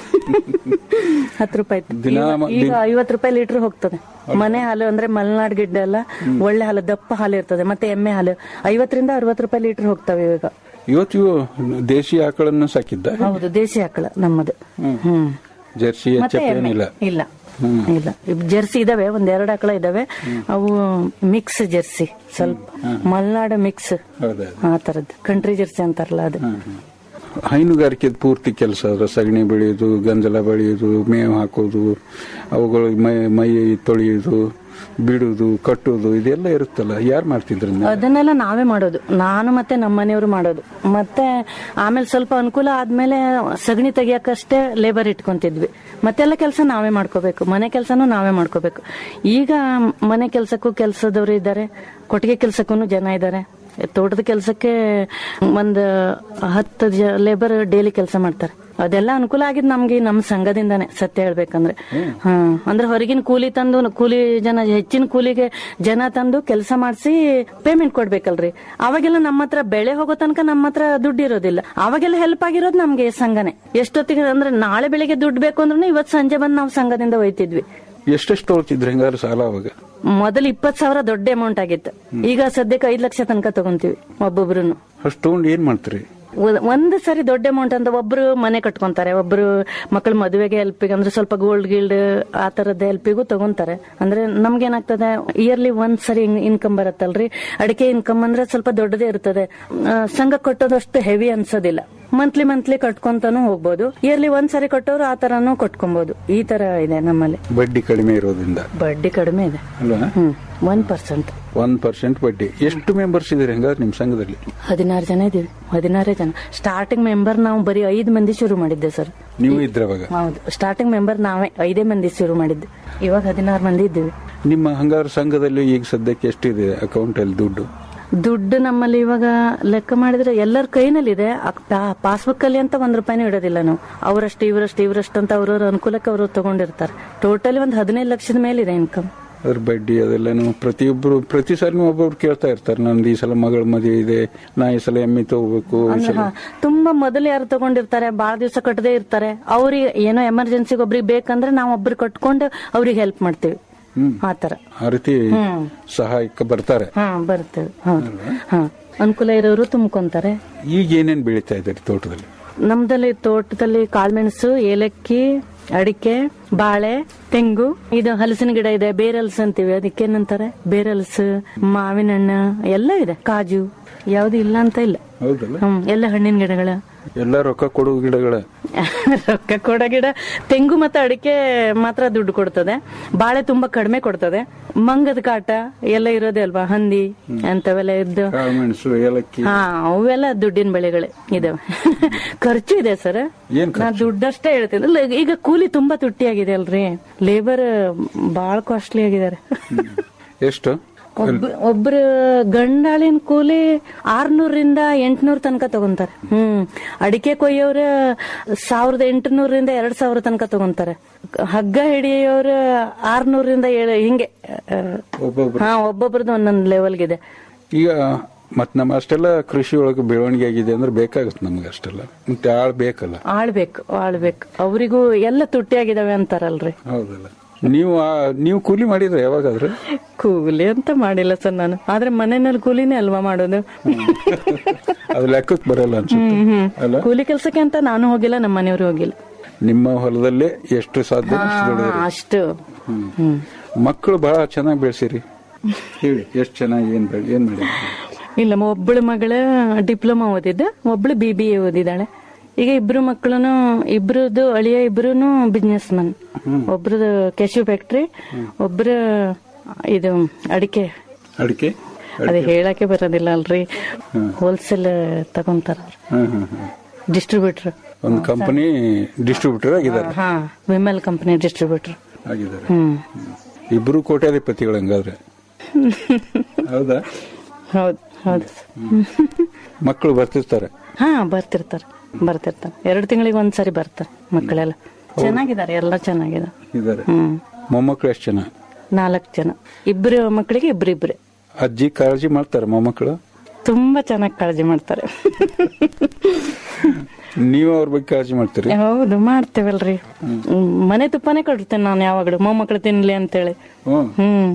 ಹತ್ತು ರೂಪಾಯಿ ಇತ್ತು. ದಿನಾ ಈಗ- ಮ- ಈಗ ದಿನ- ಐವತ್ತು ರೂಪಾಯಿ ಲೀಟರ್ ಹೋಗ್ತದೆ ಮನೆ ಹಾಲು ಅಂದ್ರೆ ಮಲೆನಾಡ್ ಗಿಡ್ಡ ಎಲ್ಲ ಒಳ್ಳೆ ಹಾಲು ದಪ್ಪ ಹಾಲು ಇರ್ತದೆ ಮತ್ತೆ ಎಮ್ಮೆ ಹಾಲು ಐವತ್ತರಿಂದ ಅರವತ್ತು ರೂಪಾಯಿ ಲೀಟರ್ ಹೋಗ್ತವೆ ಇವಾಗ ಇವತ್ತು ಇವು ದೇಶಿ ಆಕಳನ್ನು ಸಾಕಿದ್ದ ಹೌದು ದೇಸಿ ಆಕಳ ನಮ್ಮದು ಹ್ಮ್ ಜರ್ಸಿ ಮತ್ತೆ ಎಚ್ ಎಮ್ಮೆ ಏನಿಲ್ಲ ಇಲ್ಲ ಇಲ್ಲ ಇವ್ ಜರ್ಸಿ ಇದಾವೆ ಒಂದ್ ಎರಡು ಆಕಳ ಇದಾವೆ ಅವು ಮಿಕ್ಸ್ ಜರ್ಸಿ ಸ್ವಲ್ಪ ಮಲ್ನಾಡು ಮಿಕ್ಸ್ ಹೌದಾ ಆ ತರದ್ದು ಕಂಟ್ರಿ ಜರ್ಸಿ ಅಂತಾರಲ್ಲ ಅದು ಹೈನುಗಾರಿಕೆ ಪೂರ್ತಿ ಕೆಲಸ ಅದ್ರ ಸಗಣಿ ಬೆಳೆಯೋದು ಗಂಜಲ ಬೆಳೆಯೋದು ಮೇವು ಹಾಕೋದು ಅವುಗಳು ಮೈ ಮೈ ತೊಳೆಯೋದು ಬಿಡುದು ಕಟ್ಟುದು ಇದೆಲ್ಲ ಇರುತ್ತಲ್ಲ ಯಾರು ಮಾಡ್ತಿದ್ರು ನೀವು? ಅದನ್ನೆಲ್ಲ ನಾವೇ ಮಾಡೋದು ನಾನು ಮತ್ತೆ ನಮ್ಮ ಮನೆಯವರು ಮಾಡೋದು ಮತ್ತೆ ಆಮೇಲೆ ಸ್ವಲ್ಪ ಅನುಕೂಲ ಆದ್ಮೇಲೆ ಸಗಣಿ ತೆಗಿಯಕ್ಕಷ್ಟೇ ಲೇಬರ್ ಇಟ್ಕೊಂತಿದ್ವಿ ಮತ್ತೆಲ್ಲ ಕೆಲಸ ನಾವೇ ಮಾಡ್ಕೋಬೇಕು ಮನೆ ಕೆಲಸನೂ ನಾವೇ ಮಾಡ್ಕೋಬೇಕು ಈಗ ಮನೆ ಕೆಲಸಕ್ಕೂ ಕೆಲಸದವರು ಇದ್ದಾರೆ ಕೊಟ್ಟಿಗೆ ಕೆಲಸಕ್ಕೂ ಜನ ಇದ್ದಾರೆ ತೋಟದ ಕೆಲಸಕ್ಕೆ ಒಂದು ಹತ್ತು ಲೇಬರ್ ಡೈಲಿ ಕೆಲಸ ಮಾಡ್ತಾರೆ ಅದೆಲ್ಲ ಅನುಕೂಲ ಆಗಿದ್ ನಮ್ಗೆ ನಮ್ಮ ಸಂಘದಿಂದಾನೆ ಸತ್ಯ ಹೇಳ್ಬೇಕಂದ್ರೆ ಹಾ ಅಂದ್ರೆ ಹೊರಗಿನ ಕೂಲಿ ತಂದು ಕೂಲಿ ಜನ ಹೆಚ್ಚಿನ ಕೂಲಿಗೆ ಜನ ತಂದು ಕೆಲಸ ಮಾಡಿಸಿ ಪೇಮೆಂಟ್ ಕೊಡ್ಬೇಕಲ್ರಿ ಅವಾಗೆಲ್ಲ ನಮ್ಮ ಹತ್ರ ಬೆಳೆ ಹೋಗೋ ತನಕ ನಮ್ಮ ಹತ್ರ ದುಡ್ಡು ಇರೋದಿಲ್ಲ ಅವಾಗೆಲ್ಲ ಹೆಲ್ಪ್ ಆಗಿರೋದು ನಮ್ಗೆ ಸಂಘನೆ ಎಷ್ಟೊತ್ತಿಗೆ ಅಂದ್ರೆ ನಾಳೆ ಬೆಳಿಗ್ಗೆ ದುಡ್ಡು ಬೇಕು ಅಂದ್ರೂ ಇವತ್ತು ಸಂಜೆ ಬಂದು ನಾವು ಸಂಘದಿಂದ ಒಯ್ತಿದ್ವಿ ಎಷ್ಟೆಷ್ಟು ತೊಗೊಳ್ತಿದ್ರು ಹೆಂಗಾರು ಸಾಲ ಅವಾಗ ಮೊದಲು ಇಪ್ಪತ್ ಸಾವಿರ ದೊಡ್ಡ ಅಮೌಂಟ್ ಆಗಿತ್ತು ಈಗ ಸದ್ಯಕ್ಕೆ ಐದ್ ಲಕ್ಷ ತನಕ ತಗೊಂತೀವಿ ಒಬ್ಬೊಬ್ರುನು ಅಷ್ಟು ತಗೊಂಡು ಏನ್ ಮಾಡ್ತೀರಿ ಒ- ಒಂದು ಸರಿ ದೊಡ್ಡ ಅಮೌಂಟ್ ಅಂತ ಒಬ್ರು ಮನೆ ಕಟ್ಕೊಂತಾರೆ ಒಬ್ರು ಮಕ್ಕಳ ಮದುವೆಗೆ ಹೆಲ್ಪಿಗೆ ಅಂದ್ರೆ ಸ್ವಲ್ಪ ಗೋಲ್ಡ್ ಗಿಲ್ಡ್ ಆ ತರದ ಹೆಲ್ಪಿಗೂ ತಗೊಂತಾರೆ ಅಂದ್ರೆ ನಮ್ಗೆ ಏನಾಗ್ತದೆ ಇಯರ್ಲಿ ಒಂದ್ ಸರಿ ಇನ್ಕಮ್ ಬರುತ್ತಲ್ರಿ ಅಡಿಕೆ ಇನ್ಕಮ್ ಅಂದ್ರೆ ಸ್ವಲ್ಪ ದೊಡ್ಡದೇ ಇರ್ತದೆ ಆ, ಸಂಘ ಕಟ್ಟೋದು ಅಷ್ಟು ಹೆವಿ ಅನ್ಸೋದಿಲ್ಲ ಮಂತ್ಲಿ ಮಂತ್ಲಿ ಕಟ್ಕೊಂತಾನು ಹೋಗ್ಬೋದು ಇಯರ್ಲಿ ಒಂದ್ ಸರಿ ಕಟ್ಟೋರು ಆ ತರಾನು ಕಟ್ಕೊಬಹುದು ಈ ತರ ಇದೆ ನಮ್ಮಲ್ಲಿ ಬಡ್ಡಿ ಕಡಿಮೆ ಇರೋದ್ರಿಂದ ಬಡ್ಡಿ ಕಡಿಮೆ ಇದೆ ಅಲ್ವಾ ಹ್ಮ್ ಒನ್ ಪರ್ಸೆಂಟ್ ಒನ್ ಪರ್ಸೆಂಟ್ ಬಡ್ಡಿ ಎಷ್ಟು ಮೆಂಬರ್ಸ್ ಇದ್ದೀರಿ ಹೆಂಗಾದ್ರೆ ನಿಮ್ ಸಂಘದಲ್ಲಿ ಹದಿನಾರು ಜನ ಇದೀವಿ ಹದಿನಾರೇ ಜನ ಸ್ಟಾರ್ಟಿಂಗ್ ಮೆಂಬರ್ ನಾವು ಬರೀ ಐದು ಮಂದಿ ಶುರು ಮಾಡಿದ್ದೆ ಸರ್ ನೀವು ಇದ್ರ ಅವಾಗ ಹೌದು ಸ್ಟಾರ್ಟಿಂಗ್ ಮೆಂಬರ್ ನಾವೇ ಐದೇ ಮಂದಿ ಶುರು ಮಾಡಿದ್ದು ಇವಾಗ ಹದಿನಾರು ಮಂದಿ ಇದ್ದೀವಿ ನಿಮ್ಮ ಹಂಗಾರು ಸಂಘದಲ್ಲಿ ಈಗ ಸದ್ಯಕ್ಕೆ ಎಷ್ಟಿದೆ ಅಕೌಂಟ್ ಅಲ್ಲಿ ದುಡ್ಡು ದುಡ್ಡು ನಮ್ಮಲ್ಲಿ ಇವಾಗ ಲೆಕ್ಕ ಮಾಡಿದ್ರೆ ಎಲ್ಲರ ಕೈನಲ್ಲಿದೆ ಪಾಸ್ಬುಕ್ ಅಲ್ಲಿ ಅಂತ ಒಂದ್ ರೂಪಾಯಿನೂ ಇಡೋದಿಲ್ಲ ನಾವು ಅವರಷ್ಟು ಇವರಷ್ಟು ಇವರಷ್ಟು ಅಂತ ಅವ್ರವ್ರ ಅನುಕೂಲಕ್ಕೆ ಅವರು ತಗೊಂಡಿರ್ತಾರೆ ಟೋಟಲಿ ಒಂದು ಹದಿನೈದು ಲಕ್ಷದ ಮೇಲಿದೆ ಇನ್ಕಮ್ ಅದ್ರ ಬಡ್ಡಿ ಅದೆಲ್ಲನು ಪ್ರತಿಯೊಬ್ರು ಪ್ರತಿ ಸಾರಿ ಒಬ್ಬೊಬ್ರು ಕೇಳ್ತಾ ಇರ್ತಾರೆ ನಂದು ಈ ಸಲ ಮಗಳ ಮದುವೆ ಇದೆ ನಾ ಈ ಸಲ ಎಮ್ಮೆ ತಗೋಬೇಕು ಈ ಅಂದ್ರೆ ಸಲ ಹಾ, ತುಂಬಾ ಮೊದಲು ಯಾರು ತಗೊಂಡಿರ್ತಾರೆ ಬಾಳ ದಿವಸ ಕಟ್ಟದೇ ಇರ್ತಾರೆ ಅವ್ರಿಗೆ ಏನೋ ಎಮರ್ಜೆನ್ಸಿಗೆ ಒಬ್ರಿಗೆ ಬೇಕಂದ್ರೆ ನಾವು ಒಬ್ರು ಕಟ್ಕೊಂಡು ಅವ್ರಿಗೆ ಹೆಲ್ಪ್ ಮಾಡ್ತೀವಿ ಹ್ಮ್. ಆತರ ಆ ರೀತಿ ಹ್ಮ್. ಸಹಾಯಕ್ಕೆ ಬರ್ತಾರೆ ಹಾ ಬರ್ತೇವೆ ಹೌದು ಹಾ ಅನುಕೂಲ ಇರೋರು ತುಂಬ್ಕೊಂತಾರೆ ಈಗ ಏನೇನ್ ಬೆಳೀತಾ ಇದ್ದಾರೆ ತೋಟದಲ್ಲಿ ನಮ್ದಲ್ಲಿ ತೋಟದಲ್ಲಿ ಕಾಳ್ಮೆಣಸು ಏಲಕ್ಕಿ ಅಡಿಕೆ ಬಾಳೆ ತೆಂಗು ಇದು ಹಲಸಿನ ಗಿಡ ಇದೆ ಬೇರಲ್ಸ್ ಅಂತೀವಿ ಅದಕ್ಕೇನಂತಾರೆ ಬೇರಲ್ಸ್ ಮಾವಿನ ಹಣ್ಣು ಎಲ್ಲ ಇದೆ ಕಾಜು ಯಾವ್ದು ಇಲ್ಲ ಅಂತ ಇಲ್ಲ ಹೌದಲ್ಲ ಹ್ಮ್ ಎಲ್ಲ ಹಣ್ಣಿನ ಗಿಡಗಳ ಎಲ್ಲ ರೊಕ್ಕ ಕೊಡುವ ಗಿಡಗಳ ರೊಕ್ಕ ಕೊಡೋ ಗಿಡ ತೆಂಗು ಮತ್ತೆ ಅಡಿಕೆ ಮಾತ್ರ ದುಡ್ಡು ಕೊಡ್ತದೆ ಬಾಳೆ ತುಂಬಾ ಕಡಿಮೆ ಕೊಡ್ತದೆ ಮಂಗದ ಕಾಟ ಎಲ್ಲ ಇರೋದೇ ಅಲ್ವಾ ಹಂದಿ ಅಂತವೆಲ್ಲ ಇದ್ದು ಮೆಣಸು ಏಲಕ್ಕಿ ಹಾ ಅವೆಲ್ಲ ದುಡ್ಡಿನ ಬೆಳೆಗಳೇ ಇದಾವೆ ಖರ್ಚು ಇದೆ ಸರ್ ಏನ್ ನಾ ದುಡ್ಡಷ್ಟೇ ಹೇಳ್ತೀನಿ ಅಲ್ಲ, ಈಗ ಕೂಲಿ ತುಂಬಾ ತುಟ್ಟಿಯಾಗಿದೆ ಅಲ್ರಿ ಲೇಬರ್ ಬಾಳ್ ಕಾಸ್ಟ್ಲಿ ಆಗಿದ್ದಾರೆ ಎಷ್ಟು ಒಬ್ಬ ಒಬ್ರು ಗಂಡಾಳಿನ ಕೂಲಿ ಆರ್ನೂರಿಂದ ಎಂಟ್ನೂರ್ ತನಕ ತಗೊಂತಾರೆ ಹ್ಮ್ ಅಡಿಕೆ ಕೊಯ್ಯೋರು ಸಾವಿರದ ಎಂಟುನೂರಿಂದ ಎರಡ್ ಸಾವಿರ ತನಕ ತಗೊಂತಾರೆ ಹಗ್ಗ ಹಿಡಿಯೋರು ಆರ್ನೂರಿಂದ ಏಳು ಹಿಂಗೆ ಒಬ್ಬೊಬ್ರು ಹಾ ಒಬ್ಬೊಬ್ರದ್ದು ಒಂದೊಂದು ಲೆವೆಲ್ಗಿದೆ ಈಗ ಮತ್ ನಮ್ಮ ಅಷ್ಟೆಲ್ಲ ಕೃಷಿ ಒಳಗೆ ಬೆಳವಣಿಗೆ ಆಗಿದೆ ಅಂದ್ರೆ ಬೇಕಾಗುತ್ತೆ ನಮ್ಗೆ ಅಷ್ಟೆಲ್ಲ ಮತ್ತೆ ಆಳ್ ಬೇಕಲ್ಲ ಆಳ್ಬೇಕು ಆಳ್ಬೇಕು ಅವರಿಗೂ ಎಲ್ಲ ತುಟ್ಟಿಯಾಗಿದಾವೆ ಅಂತಾರಲ್ರಿ ಹೌದಲ್ಲ ನೀವು ಆ- ನೀವು ಕೂಲಿ ಮಾಡಿದ್ರೆ ಯಾವಾಗಾದ್ರೆ ಕೂಲಿ ಅಂತ ಮಾಡಿಲ್ಲ ಸರ್ ನಾನು ಆದ್ರೆ ಮನೆಯಲ್ಲಿ ಕೂಲಿನೇ ಅಲ್ವಾ ಮಾಡೋದು ಅದು ಲೆಕ್ಕಕ್ಕೆ ಬರಲ್ಲ ಅನ್ಸುತ್ತೆ ಹ್ಮ್ ಹ್ಮ್ ಅಲ್ಲ ಕೂಲಿ ಕೆಲ್ಸಕ್ಕೆ ಅಂತ ನಾನು ಹೋಗಿಲ್ಲ ನಮ್ಮ ಮನೆಯವರು ಹೋಗಿಲ್ಲ ನಿಮ್ಮ ಹೊಲದಲ್ಲೇ ಎಷ್ಟು ಸಾಧ್ಯ ಹಾ, ಅಷ್ಟು ದುಡಿದ್ರಿ. ಅಷ್ಟು ಹ್ಮ್. ಮಕ್ಕಳು ಬಹಳ ಚೆನ್ನಾಗಿ ಬೆಳೆಸಿರಿ ಹೇಳಿ ಎಷ್ಟು ಚೆನ್ನಾಗಿ ಏನ್ ಬೆಳೆ ಏನ್ ಮಾಡಿ ಇಲ್ಲ ಒಬ್ಬಳು ಮಗಳ ಡಿಪ್ಲೊಮಾ ಓದಿದ್ದ ಒಬ್ಳು ಬಿ ಬಿ ಎ ಓದಿದ್ದಾಳೆ ಈಗ ಇಬ್ರು ಮಕ್ಕಳು ಇಬ್ರದ್ದು ಅಳಿಯ ಇಬ್ರು ಬಿಸ್ನೆಸ್ ಮನ್ ಒಬ್ರದ್ದು ಕೆಶು ಫ್ಯಾಕ್ಟ್ರಿ ಒಬ್ರು ಇದು ಅಡಿಕೆ ಅಡಿಕೆ ಅದೇ ಹೇಳಕ್ಕೆ ಬರೋದಿಲ್ಲ ಅಲ್ರಿ ಹೋಲ್ಸೇಲ್ ತಗೊಂತಾರ ಹ್ಮ್ ಹ್ಮ್ ಹ್ಮ್ ಡಿಸ್ಟ್ರಿಬ್ಯೂಟರ್ ಒಂದು ಕಂಪನಿ ಡಿಸ್ಟ್ರಿಬ್ಯೂಟರ್ ಆಗಿದ್ದಾರೆ ಹಾ ವಿಮಲ್ ಕಂಪನಿ ಡಿಸ್ಟ್ರಿಬ್ಯೂಟರ್ ಆಗಿದ್ದಾರೆ ಹ್ಮ್ ಇಬ್ರು ಕೋಟ್ಯಾಧಿಪತಿಗಳು ಹಂಗಾದ್ರೆ ಹೌದಾ ಹೌದು ಹೌದು ಮಕ್ಕಳು ಬರ್ತಿರ್ತಾರೆ ಹಾ ಬರ್ತಿರ್ತಾರೆ ಬರ್ತಿರ್ತಾರೆ ಎರಡು ತಿಂಗಳಿಗೆ ಒಂದ್ಸರಿ ಬರ್ತಾರೆ ಮಕ್ಕಳೆಲ್ಲ ಚೆನ್ನಾಗಿದ್ದಾರೆ ಎಲ್ಲ ಚೆನ್ನಾಗಿದೆ ಇದ್ದಾರೆ ಹ್ಮ್ ಮೊಮ್ಮಕ್ಕಳು ಎಷ್ಟು ಜನ ನಾಲ್ಕು ಜನ ಇಬ್ರು ಮಕ್ಕಳಿಗೆ ಇಬ್ರಿಬ್ರೆ ಅಜ್ಜಿ ಕಾಳಜಿ ಮಾಡ್ತಾರೆ ಮೊಮ್ಮಕ್ಕಳು ತುಂಬಾ ಚೆನ್ನಾಗಿ ಕಾಳಜಿ ಮಾಡ್ತಾರೆ ನೀವು ಅವ್ರ ಬಗ್ಗೆ ಕಾಳಜಿ ಮಾಡ್ತೀರಿ ಹೌದು ಮಾಡ್ತೇವಲ್ರಿ ಹ್ಮ್, ಮನೆ ತುಪ್ಪನೇ ಕೊಡ್ತೇನೆ ನಾನು ಯಾವಾಗಲೂ ಮೊಮ್ಮಕ್ಕಳು ತಿನ್ಲಿ ಅಂತೇಳಿ ಹ್ಮ್ ಹ್ಮ್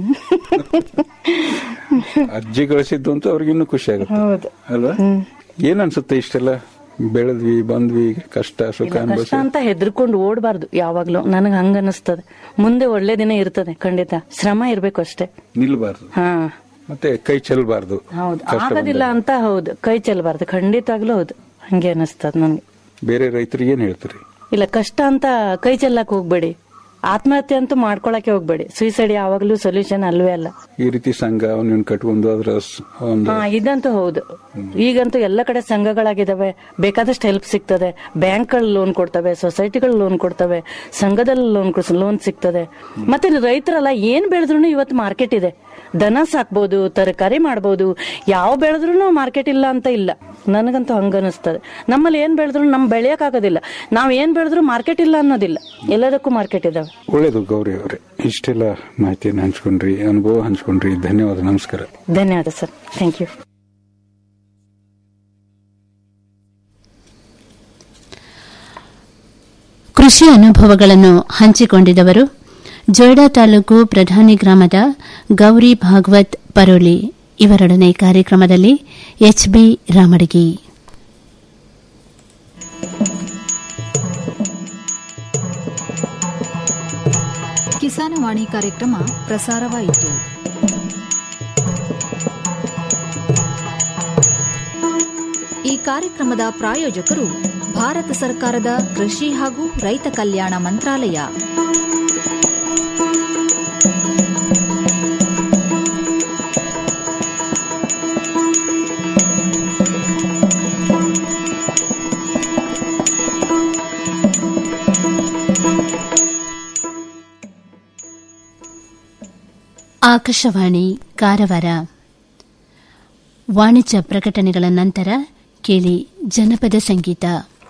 ಅಜ್ಜಿ ಗಳಿಸಿದ್ದು ಅಂತ ಅವ್ರಿಗಿನ್ನೂ ಖುಷಿ ಆಗುತ್ತೆ ಹೌದು ಅಲ್ವಾ ಏನ್ ಅನ್ಸುತ್ತೆ ಇಷ್ಟೆಲ್ಲ ಬೆಳೆದ್ವಿ ಬಂದ್ವಿ ಕಷ್ಟ ಸುಖ ಕಷ್ಟ ಅನುಭವಿಸಿ ಅಂತ ಹೆದರ್ಕೊಂಡು ಓಡಬಾರ್ದು ಯಾವಾಗ್ಲೂ ನನಗೆ ಹಂಗ ಅನಿಸ್ತದೆ ಮುಂದೆ ಒಳ್ಳೆ ದಿನ ಇರ್ತದೆ ಖಂಡಿತ ಶ್ರಮ ಇರ್ಬೇಕು ಅಷ್ಟೇ ನಿಲ್ಬಾರ್ದು ಹಾ ಮತ್ತೆ ಕೈ ಚೆಲ್ಬಾರ್ದು ಹೌದು ಕಷ್ಟ ಆಗೋದಿಲ್ಲ ಅಂತ ಹೌದು ಕೈ ಚೆಲ್ಲಬಾರ್ದು ಖಂಡಿತವಾಗ್ಲೂ ಹೌದು ಹಂಗೆ ಅನಿಸ್ತದ ನನ್ಗೆ ಬೇರೆ ರೈತರಿಗೆ ಏನ್ ಹೇಳ್ತೀರಿ ಇಲ್ಲ ಕಷ್ಟ ಅಂತ ಕೈ ಚೆಲ್ಲಕ್ ಹೋಗ್ಬೇಡಿ ಆತ್ಮಹತ್ಯೆ ಅಂತೂ ಮಾಡ್ಕೊಳಕ್ಕೆ ಹೋಗ್ಬೇಡಿ ಸುಯಿಸೈಡ್ ಯಾವಾಗ್ಲೂ ಸೊಲ್ಯೂಷನ್ ಅಲ್ವೇ ಅಲ್ಲ ಈ ರೀತಿ ಸಂಘ ಅವನ್ ಕಟ್ಕೊಂಡು ಅದ್ರ ಸ್- ಒಂದು ಹಾ ಇದಂತೂ ಹೌದು ಈಗಂತೂ ಎಲ್ಲ ಕಡೆ ಸಂಘಗಳಾಗಿದಾವೆ ಬೇಕಾದಷ್ಟು ಹೆಲ್ಪ್ ಸಿಗ್ತದೆ ಬ್ಯಾಂಕ್ಗಳು ಲೋನ್ ಕೊಡ್ತವೆ ಸೊಸೈಟಿಗಳು ಲೋನ್ ಕೊಡ್ತವೆ ಸಂಘದಲ್ಲಿ ಲೋನ್ ಲೋನ್ ಸಿಗ್ತದೆ ಮತ್ತೆ ರೈತರಲ್ಲ ಏನ್ ಬೆಳೆದ್ರು ಇವತ್ತು ಮಾರ್ಕೆಟ್ ಇದೆ ದನ ಸಾಕ್ಬೋದು ತರಕಾರಿ ಮಾಡ್ಬೋದು ಯಾವ ಬೆಳೆದ್ರು ಮಾರ್ಕೆಟ್ ಇಲ್ಲ ಅಂತ ಇಲ್ಲ ನನಗಂತೂ ಹಂಗ ಅನಿಸ್ತದೆ ನಮ್ಮಲ್ಲಿ ಏನ್ ಬೆಳೆದ್ರು ನಮ್ ಬೆಳೆಯಕ್ ಆಗೋದಿಲ್ಲ ನಾವ್ ಏನ್ ಬೆಳೆದ್ರು ಮಾರ್ಕೆಟ್ ಇಲ್ಲ ಅನ್ನೋದಿಲ್ಲ ಎಲ್ಲದಕ್ಕೂ ಮಾರ್ಕೆಟ್ ಇದಾವೆ ಒಳ್ಳೇದು ಗೌರಿ ಅವರೇ ಇಷ್ಟೆಲ್ಲ ಮಾಹಿತಿಯನ್ನು ಹಂಚ್ಕೊಂಡ್ರಿ ಅನುಭವ ಹಂಚ್ಕೊಂಡ್ರಿ ಧನ್ಯವಾದ ನಮಸ್ಕಾರ ಧನ್ಯವಾದ ಸರ್ ಥ್ಯಾಂಕ್ ಯು ಕೃಷಿ ಅನುಭವಗಳನ್ನು ಹಂಚಿಕೊಂಡಿದವರು ಜೊಯ್ಡಾ ತಾಲೂಕು ಪ್ರಧಾನಿ ಗ್ರಾಮದ ಗೌರಿ ಭಾಗವತ್ ಪರೋಲಿ ಇವರೊಡನೆ ಕಾರ್ಯಕ್ರಮದಲ್ಲಿ ಎಚ್ಬಿ ರಾಮಡಗಿ ಕಿಸಾನವಾಣಿ ಕಾರ್ಯಕ್ರಮ ಪ್ರಸಾರವಾಯಿತು ಈ ಕಾರ್ಯಕ್ರಮದ ಪ್ರಾಯೋಜಕರು ಭಾರತ ಸರ್ಕಾರದ ಕೃಷಿ ಹಾಗೂ ರೈತ ಕಲ್ಯಾಣ ಮಂತ್ರಾಲಯ ಆಕಾಶವಾಣಿ ಕಾರವಾರ ವಾಣಿಜ್ಯ ಪ್ರಕಟಣೆಗಳ ನಂತರ ಕೇಳಿ ಜನಪದ ಸಂಗೀತ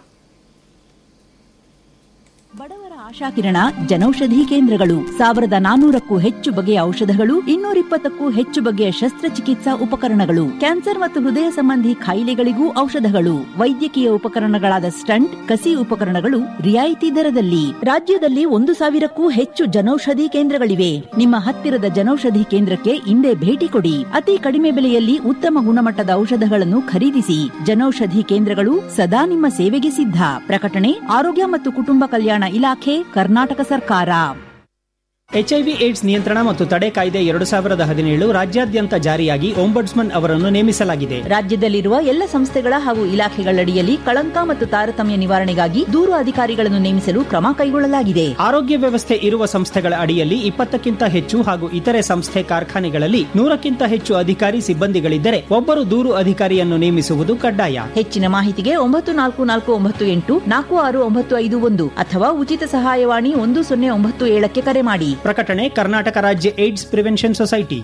ಆಶಾಕಿರಣ ಜನೌಷಧಿ ಕೇಂದ್ರಗಳು ಸಾವಿರದ ನಾನೂರಕ್ಕೂ ಹೆಚ್ಚು ಬಗೆಯ ಔಷಧಗಳು ಇನ್ನೂರಿಪ್ಪತ್ತಕ್ಕೂ ಹೆಚ್ಚು ಬಗೆಯ ಶಸ್ತ್ರಚಿಕಿತ್ಸಾ ಉಪಕರಣಗಳು ಕ್ಯಾನ್ಸರ್ ಮತ್ತು ಹೃದಯ ಸಂಬಂಧಿ ಕಾಯಿಲೆಗಳಿಗೂ ಔಷಧಗಳು ವೈದ್ಯಕೀಯ ಉಪಕರಣಗಳಾದ ಸ್ಟಂಟ್ ಕಸಿ ಉಪಕರಣಗಳು ರಿಯಾಯಿತಿ ದರದಲ್ಲಿ ರಾಜ್ಯದಲ್ಲಿ ಒಂದು ಸಾವಿರಕ್ಕೂ ಹೆಚ್ಚು ಜನೌಷಧಿ ಕೇಂದ್ರಗಳಿವೆ ನಿಮ್ಮ ಹತ್ತಿರದ ಜನೌಷಧಿ ಕೇಂದ್ರಕ್ಕೆ ಇಂದೇ ಭೇಟಿ ಕೊಡಿ ಅತಿ ಕಡಿಮೆ ಬೆಲೆಯಲ್ಲಿ ಉತ್ತಮ ಗುಣಮಟ್ಟದ ಔಷಧಗಳನ್ನು ಖರೀದಿಸಿ ಜನೌಷಧಿ ಕೇಂದ್ರಗಳು ಸದಾ ನಿಮ್ಮ ಸೇವೆಗೆ ಸಿದ್ಧ ಪ್ರಕಟಣೆ ಆರೋಗ್ಯ ಮತ್ತು ಕುಟುಂಬ ಕಲ್ಯಾಣ ಇಲಾಖೆ ಕರ್ನಾಟಕ ಸರ್ಕಾರ ಎಚ್ಐವಿ ಏಡ್ಸ್ ನಿಯಂತ್ರಣ ಮತ್ತು ತಡೆ ಕಾಯ್ದೆ ಎರಡು ಸಾವಿರದ ಹದಿನೇಳು ರಾಜ್ಯಾದ್ಯಂತ ಜಾರಿಯಾಗಿ ಒಂಬಡ್ಸ್ಮನ್ ಅವರನ್ನು ನೇಮಿಸಲಾಗಿದೆ ರಾಜ್ಯದಲ್ಲಿರುವ ಎಲ್ಲ ಸಂಸ್ಥೆಗಳ ಹಾಗೂ ಇಲಾಖೆಗಳಡಿಯಲ್ಲಿ ಕಳಂಕ ಮತ್ತು ತಾರತಮ್ಯ ನಿವಾರಣೆಗಾಗಿ ದೂರು ಅಧಿಕಾರಿಗಳನ್ನು ನೇಮಿಸಲು ಕ್ರಮ ಕೈಗೊಳ್ಳಲಾಗಿದೆ ಆರೋಗ್ಯ ವ್ಯವಸ್ಥೆ ಇರುವ ಸಂಸ್ಥೆಗಳ ಅಡಿಯಲ್ಲಿ ಇಪ್ಪತ್ತಕ್ಕಿಂತ ಹೆಚ್ಚು ಹಾಗೂ ಇತರೆ ಸಂಸ್ಥೆ ಕಾರ್ಖಾನೆಗಳಲ್ಲಿ ನೂರಕ್ಕಿಂತ ಹೆಚ್ಚು ಅಧಿಕಾರಿ ಸಿಬ್ಬಂದಿಗಳಿದ್ದರೆ ಒಬ್ಬರು ದೂರು ಅಧಿಕಾರಿಯನ್ನು ನೇಮಿಸುವುದು ಕಡ್ಡಾಯ ಹೆಚ್ಚಿನ ಮಾಹಿತಿಗೆ ಒಂಬತ್ತು ನಾಲ್ಕು ನಾಲ್ಕು ಒಂಬತ್ತು ಎಂಟು ನಾಲ್ಕು ಆರು ಒಂಬತ್ತು ಐದು ಒಂದು ಅಥವಾ ಉಚಿತ ಸಹಾಯವಾಣಿ ಒಂದು ಸೊನ್ನೆ ಒಂಬತ್ತು ಏಳಕ್ಕೆ ಕರೆ ಮಾಡಿ ಪ್ರಕಟಣೆ ಕರ್ನಾಟಕ ರಾಜ್ಯ ಏಡ್ಸ್ ಪ್ರಿವೆನ್ಷನ್ ಸೊಸೈಟಿ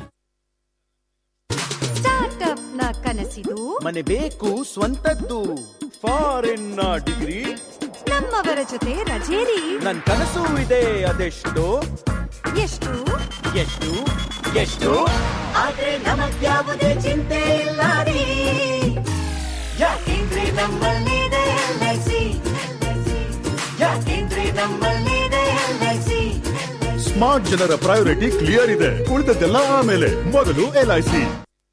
ಸ್ಟಾರ್ಟ್ಅಪ್ ನ ಕನಸಿದು ಮನೆ ಬೇಕು ಸ್ವಂತದ್ದು ಫಾರಿನ್ ಡಿಗ್ರಿ ನಮ್ಮವರ ಜೊತೆ ರಜೇರಿ ನನ್ ಕನಸು ಇದೆ ಅದೆಷ್ಟು ಎಷ್ಟು ಎಷ್ಟು ಎಷ್ಟು ಆದ್ರೆ ನಮಗ್ಯಾವುದೇ ಚಿಂತೆ ಇಲ್ಲ ರೀ ಯಾಕೆಂದ್ರೆ ನಮ್ಮಲ್ಲಿದೆ ಎಲ್ಐಸಿ ಯಾಕೆಂದ್ರೆ ನಮ್ಮಲ್ಲಿದೆ ಎಲ್ಐಸಿ ಸ್ಮಾರ್ಟ್ ಜನರ ಪ್ರಯಾರಿಟಿ ಕ್ಲಿಯರ್ ಇದೆ ಉಳಿದದ್ದೆಲ್ಲ ಆಮೇಲೆ ಮೊದಲು ಎಲ್ಐಸಿ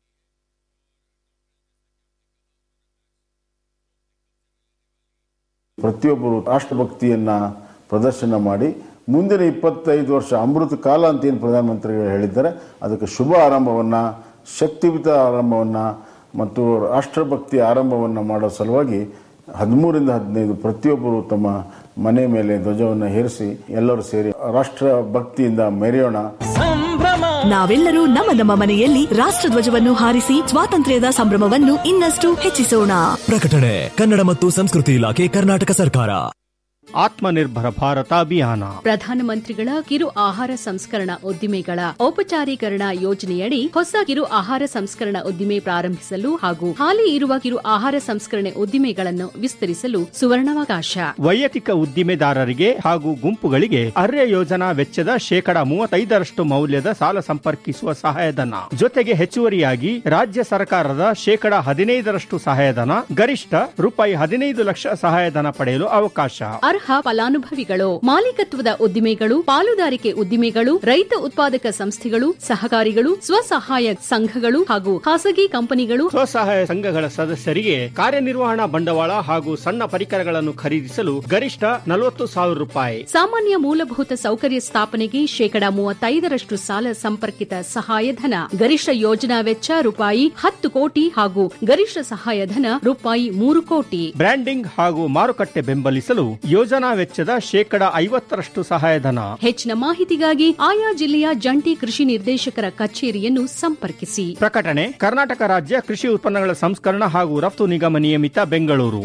ಪ್ರತಿಯೊಬ್ಬರು ರಾಷ್ಟ್ರಭಕ್ತಿಯನ್ನ ಪ್ರದರ್ಶನ ಮಾಡಿ ಮುಂದಿನ ಇಪ್ಪತ್ತೈದು ವರ್ಷ ಅಮೃತ ಕಾಲ ಅಂತ ಏನು ಪ್ರಧಾನಮಂತ್ರಿಗಳು ಹೇಳಿದ್ದಾರೆ ಅದಕ್ಕೆ ಶುಭ ಆರಂಭವನ್ನ ಶಕ್ತಿಯುತ ಆರಂಭವನ್ನ ಮತ್ತು ರಾಷ್ಟ್ರಭಕ್ತಿ ಆರಂಭವನ್ನ ಮಾಡೋ ಸಲುವಾಗಿ ಹದಿಮೂರಿಂದ ಹದಿನೈದು ಪ್ರತಿಯೊಬ್ಬರು ತಮ್ಮ ಮನೆ ಮೇಲೆ ಧ್ವಜವನ್ನು ಹೇರಿಸಿ ಎಲ್ಲರೂ ಸೇರಿ ರಾಷ್ಟ್ರ ಭಕ್ತಿಯಿಂದ ಮೆರೆಯೋಣ ನಾವೆಲ್ಲರೂ ನಮ್ಮ ನಮ್ಮ ಮನೆಯಲ್ಲಿ ರಾಷ್ಟ್ರಧ್ವಜವನ್ನು ಹಾರಿಸಿ ಸ್ವಾತಂತ್ರ್ಯದ ಸಂಭ್ರಮವನ್ನು ಇನ್ನಷ್ಟು ಹೆಚ್ಚಿಸೋಣ ಪ್ರಕಟಣೆ ಕನ್ನಡ ಮತ್ತು ಸಂಸ್ಕೃತಿ ಇಲಾಖೆ ಕರ್ನಾಟಕ ಸರ್ಕಾರ ಆತ್ಮನಿರ್ಭರ ಭಾರತ ಅಭಿಯಾನ ಪ್ರಧಾನಮಂತ್ರಿಗಳ ಕಿರು ಆಹಾರ ಸಂಸ್ಕರಣಾ ಉದ್ದಿಮೆಗಳ ಔಪಚಾರೀಕರಣ ಯೋಜನೆಯಡಿ ಹೊಸ ಕಿರು ಆಹಾರ ಸಂಸ್ಕರಣಾ ಉದ್ದಿಮೆ ಪ್ರಾರಂಭಿಸಲು ಹಾಗೂ ಹಾಲಿ ಇರುವ ಕಿರು ಆಹಾರ ಸಂಸ್ಕರಣೆ ಉದ್ದಿಮೆಗಳನ್ನು ವಿಸ್ತರಿಸಲು ಸುವರ್ಣಾವಕಾಶ ವೈಯಕ್ತಿಕ ಉದ್ದಿಮೆದಾರರಿಗೆ ಹಾಗೂ ಗುಂಪುಗಳಿಗೆ ಅರ್ಯ ಯೋಜನಾ ವೆಚ್ಚದ ಶೇಕಡ ಮೂವತ್ತೈದರಷ್ಟು ಮೌಲ್ಯದ ಸಾಲ ಸಂಪರ್ಕಿಸುವ ಸಹಾಯಧನ ಜೊತೆಗೆ ಹೆಚ್ಚುವರಿಯಾಗಿ ರಾಜ್ಯ ಸರ್ಕಾರದ ಶೇಕಡ ಹದಿನೈದರಷ್ಟು ಸಹಾಯಧನ ಗರಿಷ್ಠ ರೂಪಾಯಿ ಹದಿನೈದು ಲಕ್ಷ ಸಹಾಯಧನ ಪಡೆಯಲು ಅವಕಾಶ ಅರ್ಹ ಫಲಾನುಭವಿಗಳು ಮಾಲೀಕತ್ವದ ಉದ್ದಿಮೆಗಳು ಪಾಲುದಾರಿಕೆ ಉದ್ದಿಮೆಗಳು ರೈತ ಉತ್ಪಾದಕ ಸಂಸ್ಥೆಗಳು ಸಹಕಾರಿಗಳು ಸ್ವಸಹಾಯ ಸಂಘಗಳು ಹಾಗೂ ಖಾಸಗಿ ಕಂಪನಿಗಳು ಸ್ವಸಹಾಯ ಸಂಘಗಳ ಸದಸ್ಯರಿಗೆ ಕಾರ್ಯನಿರ್ವಹಣಾ ಬಂಡವಾಳ ಹಾಗೂ ಸಣ್ಣ ಪರಿಕರಗಳನ್ನು ಖರೀದಿಸಲು ಗರಿಷ್ಠ ನಲವತ್ತು ಸಾವಿರ ರೂಪಾಯಿ ಸಾಮಾನ್ಯ ಮೂಲಭೂತ ಸೌಕರ್ಯ ಸ್ಥಾಪನೆಗೆ ಶೇಕಡಾ ಮೂವತ್ತೈದರಷ್ಟು ಸಾಲ ಸಂಪರ್ಕಿತ ಸಹಾಯಧನ ಗರಿಷ್ಠ ಯೋಜನಾ ವೆಚ್ಚ ರೂಪಾಯಿ ಹತ್ತು ಕೋಟಿ ಹಾಗೂ ಗರಿಷ್ಠ ಸಹಾಯಧನ ರೂಪಾಯಿ ಮೂರು ಕೋಟಿ ಬ್ರ್ಯಾಂಡಿಂಗ್ ಹಾಗೂ ಮಾರುಕಟ್ಟೆ ಬೆಂಬಲಿಸಲು ಯೋಜನಾ ವೆಚ್ಚದ ಶೇಕಡ ಐವತ್ತರಷ್ಟು ಸಹಾಯಧನ ಹೆಚ್ಚಿನ ಮಾಹಿತಿಗಾಗಿ ಆಯಾ ಜಿಲ್ಲೆಯ ಜಂಟಿ ಕೃಷಿ ನಿರ್ದೇಶಕರ ಕಚೇರಿಯನ್ನು ಸಂಪರ್ಕಿಸಿ ಪ್ರಕಟಣೆ ಕರ್ನಾಟಕ ರಾಜ್ಯ ಕೃಷಿ ಉತ್ಪನ್ನಗಳ ಸಂಸ್ಕರಣ ಹಾಗೂ ರಫ್ತು ನಿಗಮ ನಿಯಮಿತ ಬೆಂಗಳೂರು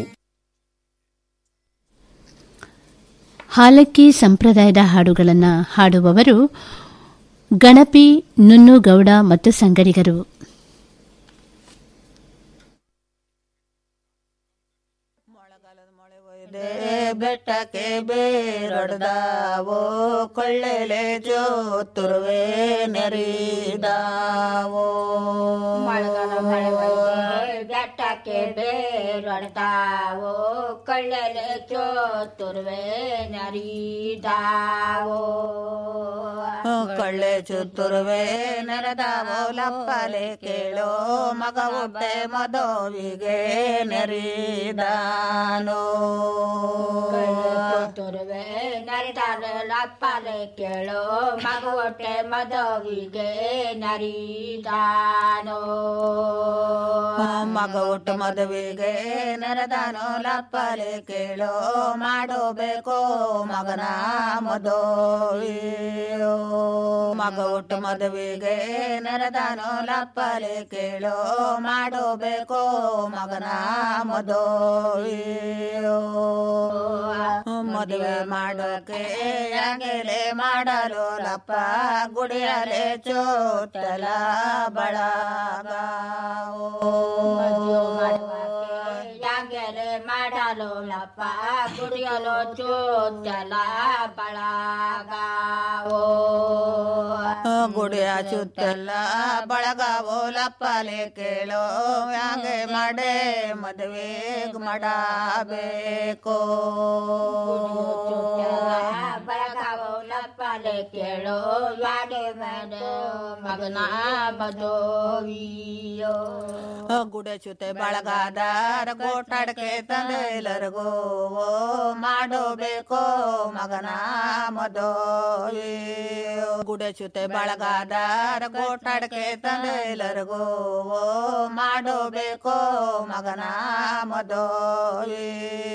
ಹಾಲಕ್ಕಿ ಸಂಪ್ರದಾಯದ ಹಾಡುಗಳನ್ನು ಹಾಡುವವರು ಗಣಪಿ ನುನ್ನುಗೌಡ ಮತ್ತು ಸಂಗಡಿಗರು ಬೆಟ್ಟಕ್ಕೆ ಬೇರೊಡ್ದಾವೋ ಕೊಳ್ಳೆಲೆ ಜೋತುರುವೆ ನೆರಿದಾವೋ ಮಳೆಗಾಲ ಮಳೆ ಬೆಟ್ಟಕ್ಕೆ ಬೇರೊಡ್ದಾವೋ ಕೊಳ್ಳೆಲೆ ಜೋತುರುವೆ ನರಿದಾವೋ ಕೊಳ್ಳೆ ಚುತ್ತುರುವೆ ನೆರೆದಾವೋ ಲಪ್ಪಲೆ ಕೇಳೋ ಮಗ ಒಬ್ಬೆ ಮದೋವಿಗೆ ನೆರಿದಾನೋ ತುರುವೆ ನರಿದಾರೆ ಲಪ್ಪಲೆ ಕೇಳೋ ಮಗ ಹೊಟ್ಟೆ ಮದವಿಗೆ ನರಿದಾನೋ ಮಗ ಒಟ್ಟು ಮದುವೆಗೆ ನೆರೆದಾನೋ ಲಪ್ಪಲೆ ಕೇಳೋ ಮಾಡೋಬೇಕೋ ಮಗನ ಮದೋವಿಯೋ ಮಗ ಒಟ್ಟು ಮದುವೆಗೆ ನೆರೆದಾನೋ ಲಪ್ಪಲೆ ಕೇಳೋ ಮಾಡೋಬೇಕೋ ಮಗನ ಮದೋವಿಯೋ ಮದುವೆ ಮಾಡೋಕೆ ಅಂಗೆಲೆ ಮಾಡಲು ಲಪ್ಪ ಗುಡಿಯಲೆ ಚೋಟಲ ಯಾಗೆರೆ ಮಾಡಲು ಲಪ್ಪ ಕುಡಿಯಲು ಚೋಚಲ ಬಳಗಾವೋ ಗುಡಿಯ ಚುತ್ತಲ್ಲ ಬಳಗಾವೋ ಲಪ್ಪಲೆ ಕೇಳೋ ಹಂಗೆ ಮಾಡೆ ಮದುವೆ ಮಾಡಬೇಕು ಬಳಗಾವೋ ಲಪ್ಪ ಲಪ್ಪಾಲೆ ಕೇಳೋ ಯಾಡೆ ಮೇಲೆ ಮಗನ ಮದೋವಿಯೋ ಗುಡೆ ಚುತೆ ಬಳಗಾದಾರ ಕೋಟಾಡಕ್ಕೆ ತಂದೆ ಎಲ್ಲರಿಗೂ ಓ ಮಾಡಬೇಕೋ ಮಗನ ಮದೋವಿ ಗುಡೆ ಚುತೆ ಬಳಗಾದಾರ ಕೋಟಾಡಕ್ಕೆ ತಂದೆ ಎಲ್ಲರಿಗೂ ಓ ಮಾಡಬೇಕೋ ಮಗನ ಮದೋವಿ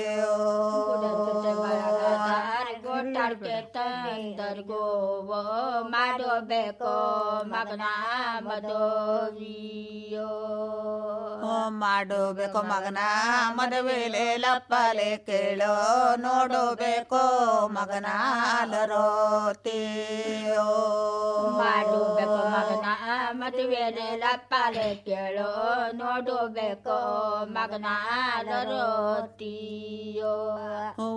ಗೊತ್ತಾಡ್ಕೆ ತಂದರ್ಗೋ ಮಾಡಬೇಕೋ ಮಗನ ಮದೋವಿಯೋ ಮಾಡಬೇಕು ಮಗನ ಮದುವೆಲೆ ಲಪ್ಪಲೆ ಕೇಳೋ ನೋಡಬೇಕೋ ಮಗನ ಲರೋತಿಯೋ ಮಾಡಬೇಕು ಮಗನ ಮದುವೆನೆ ಲಪ್ಪಾಲೆ ಕೇಳೋ ನೋಡಬೇಕು ಮಗನ ಲರೋತಿಯೋ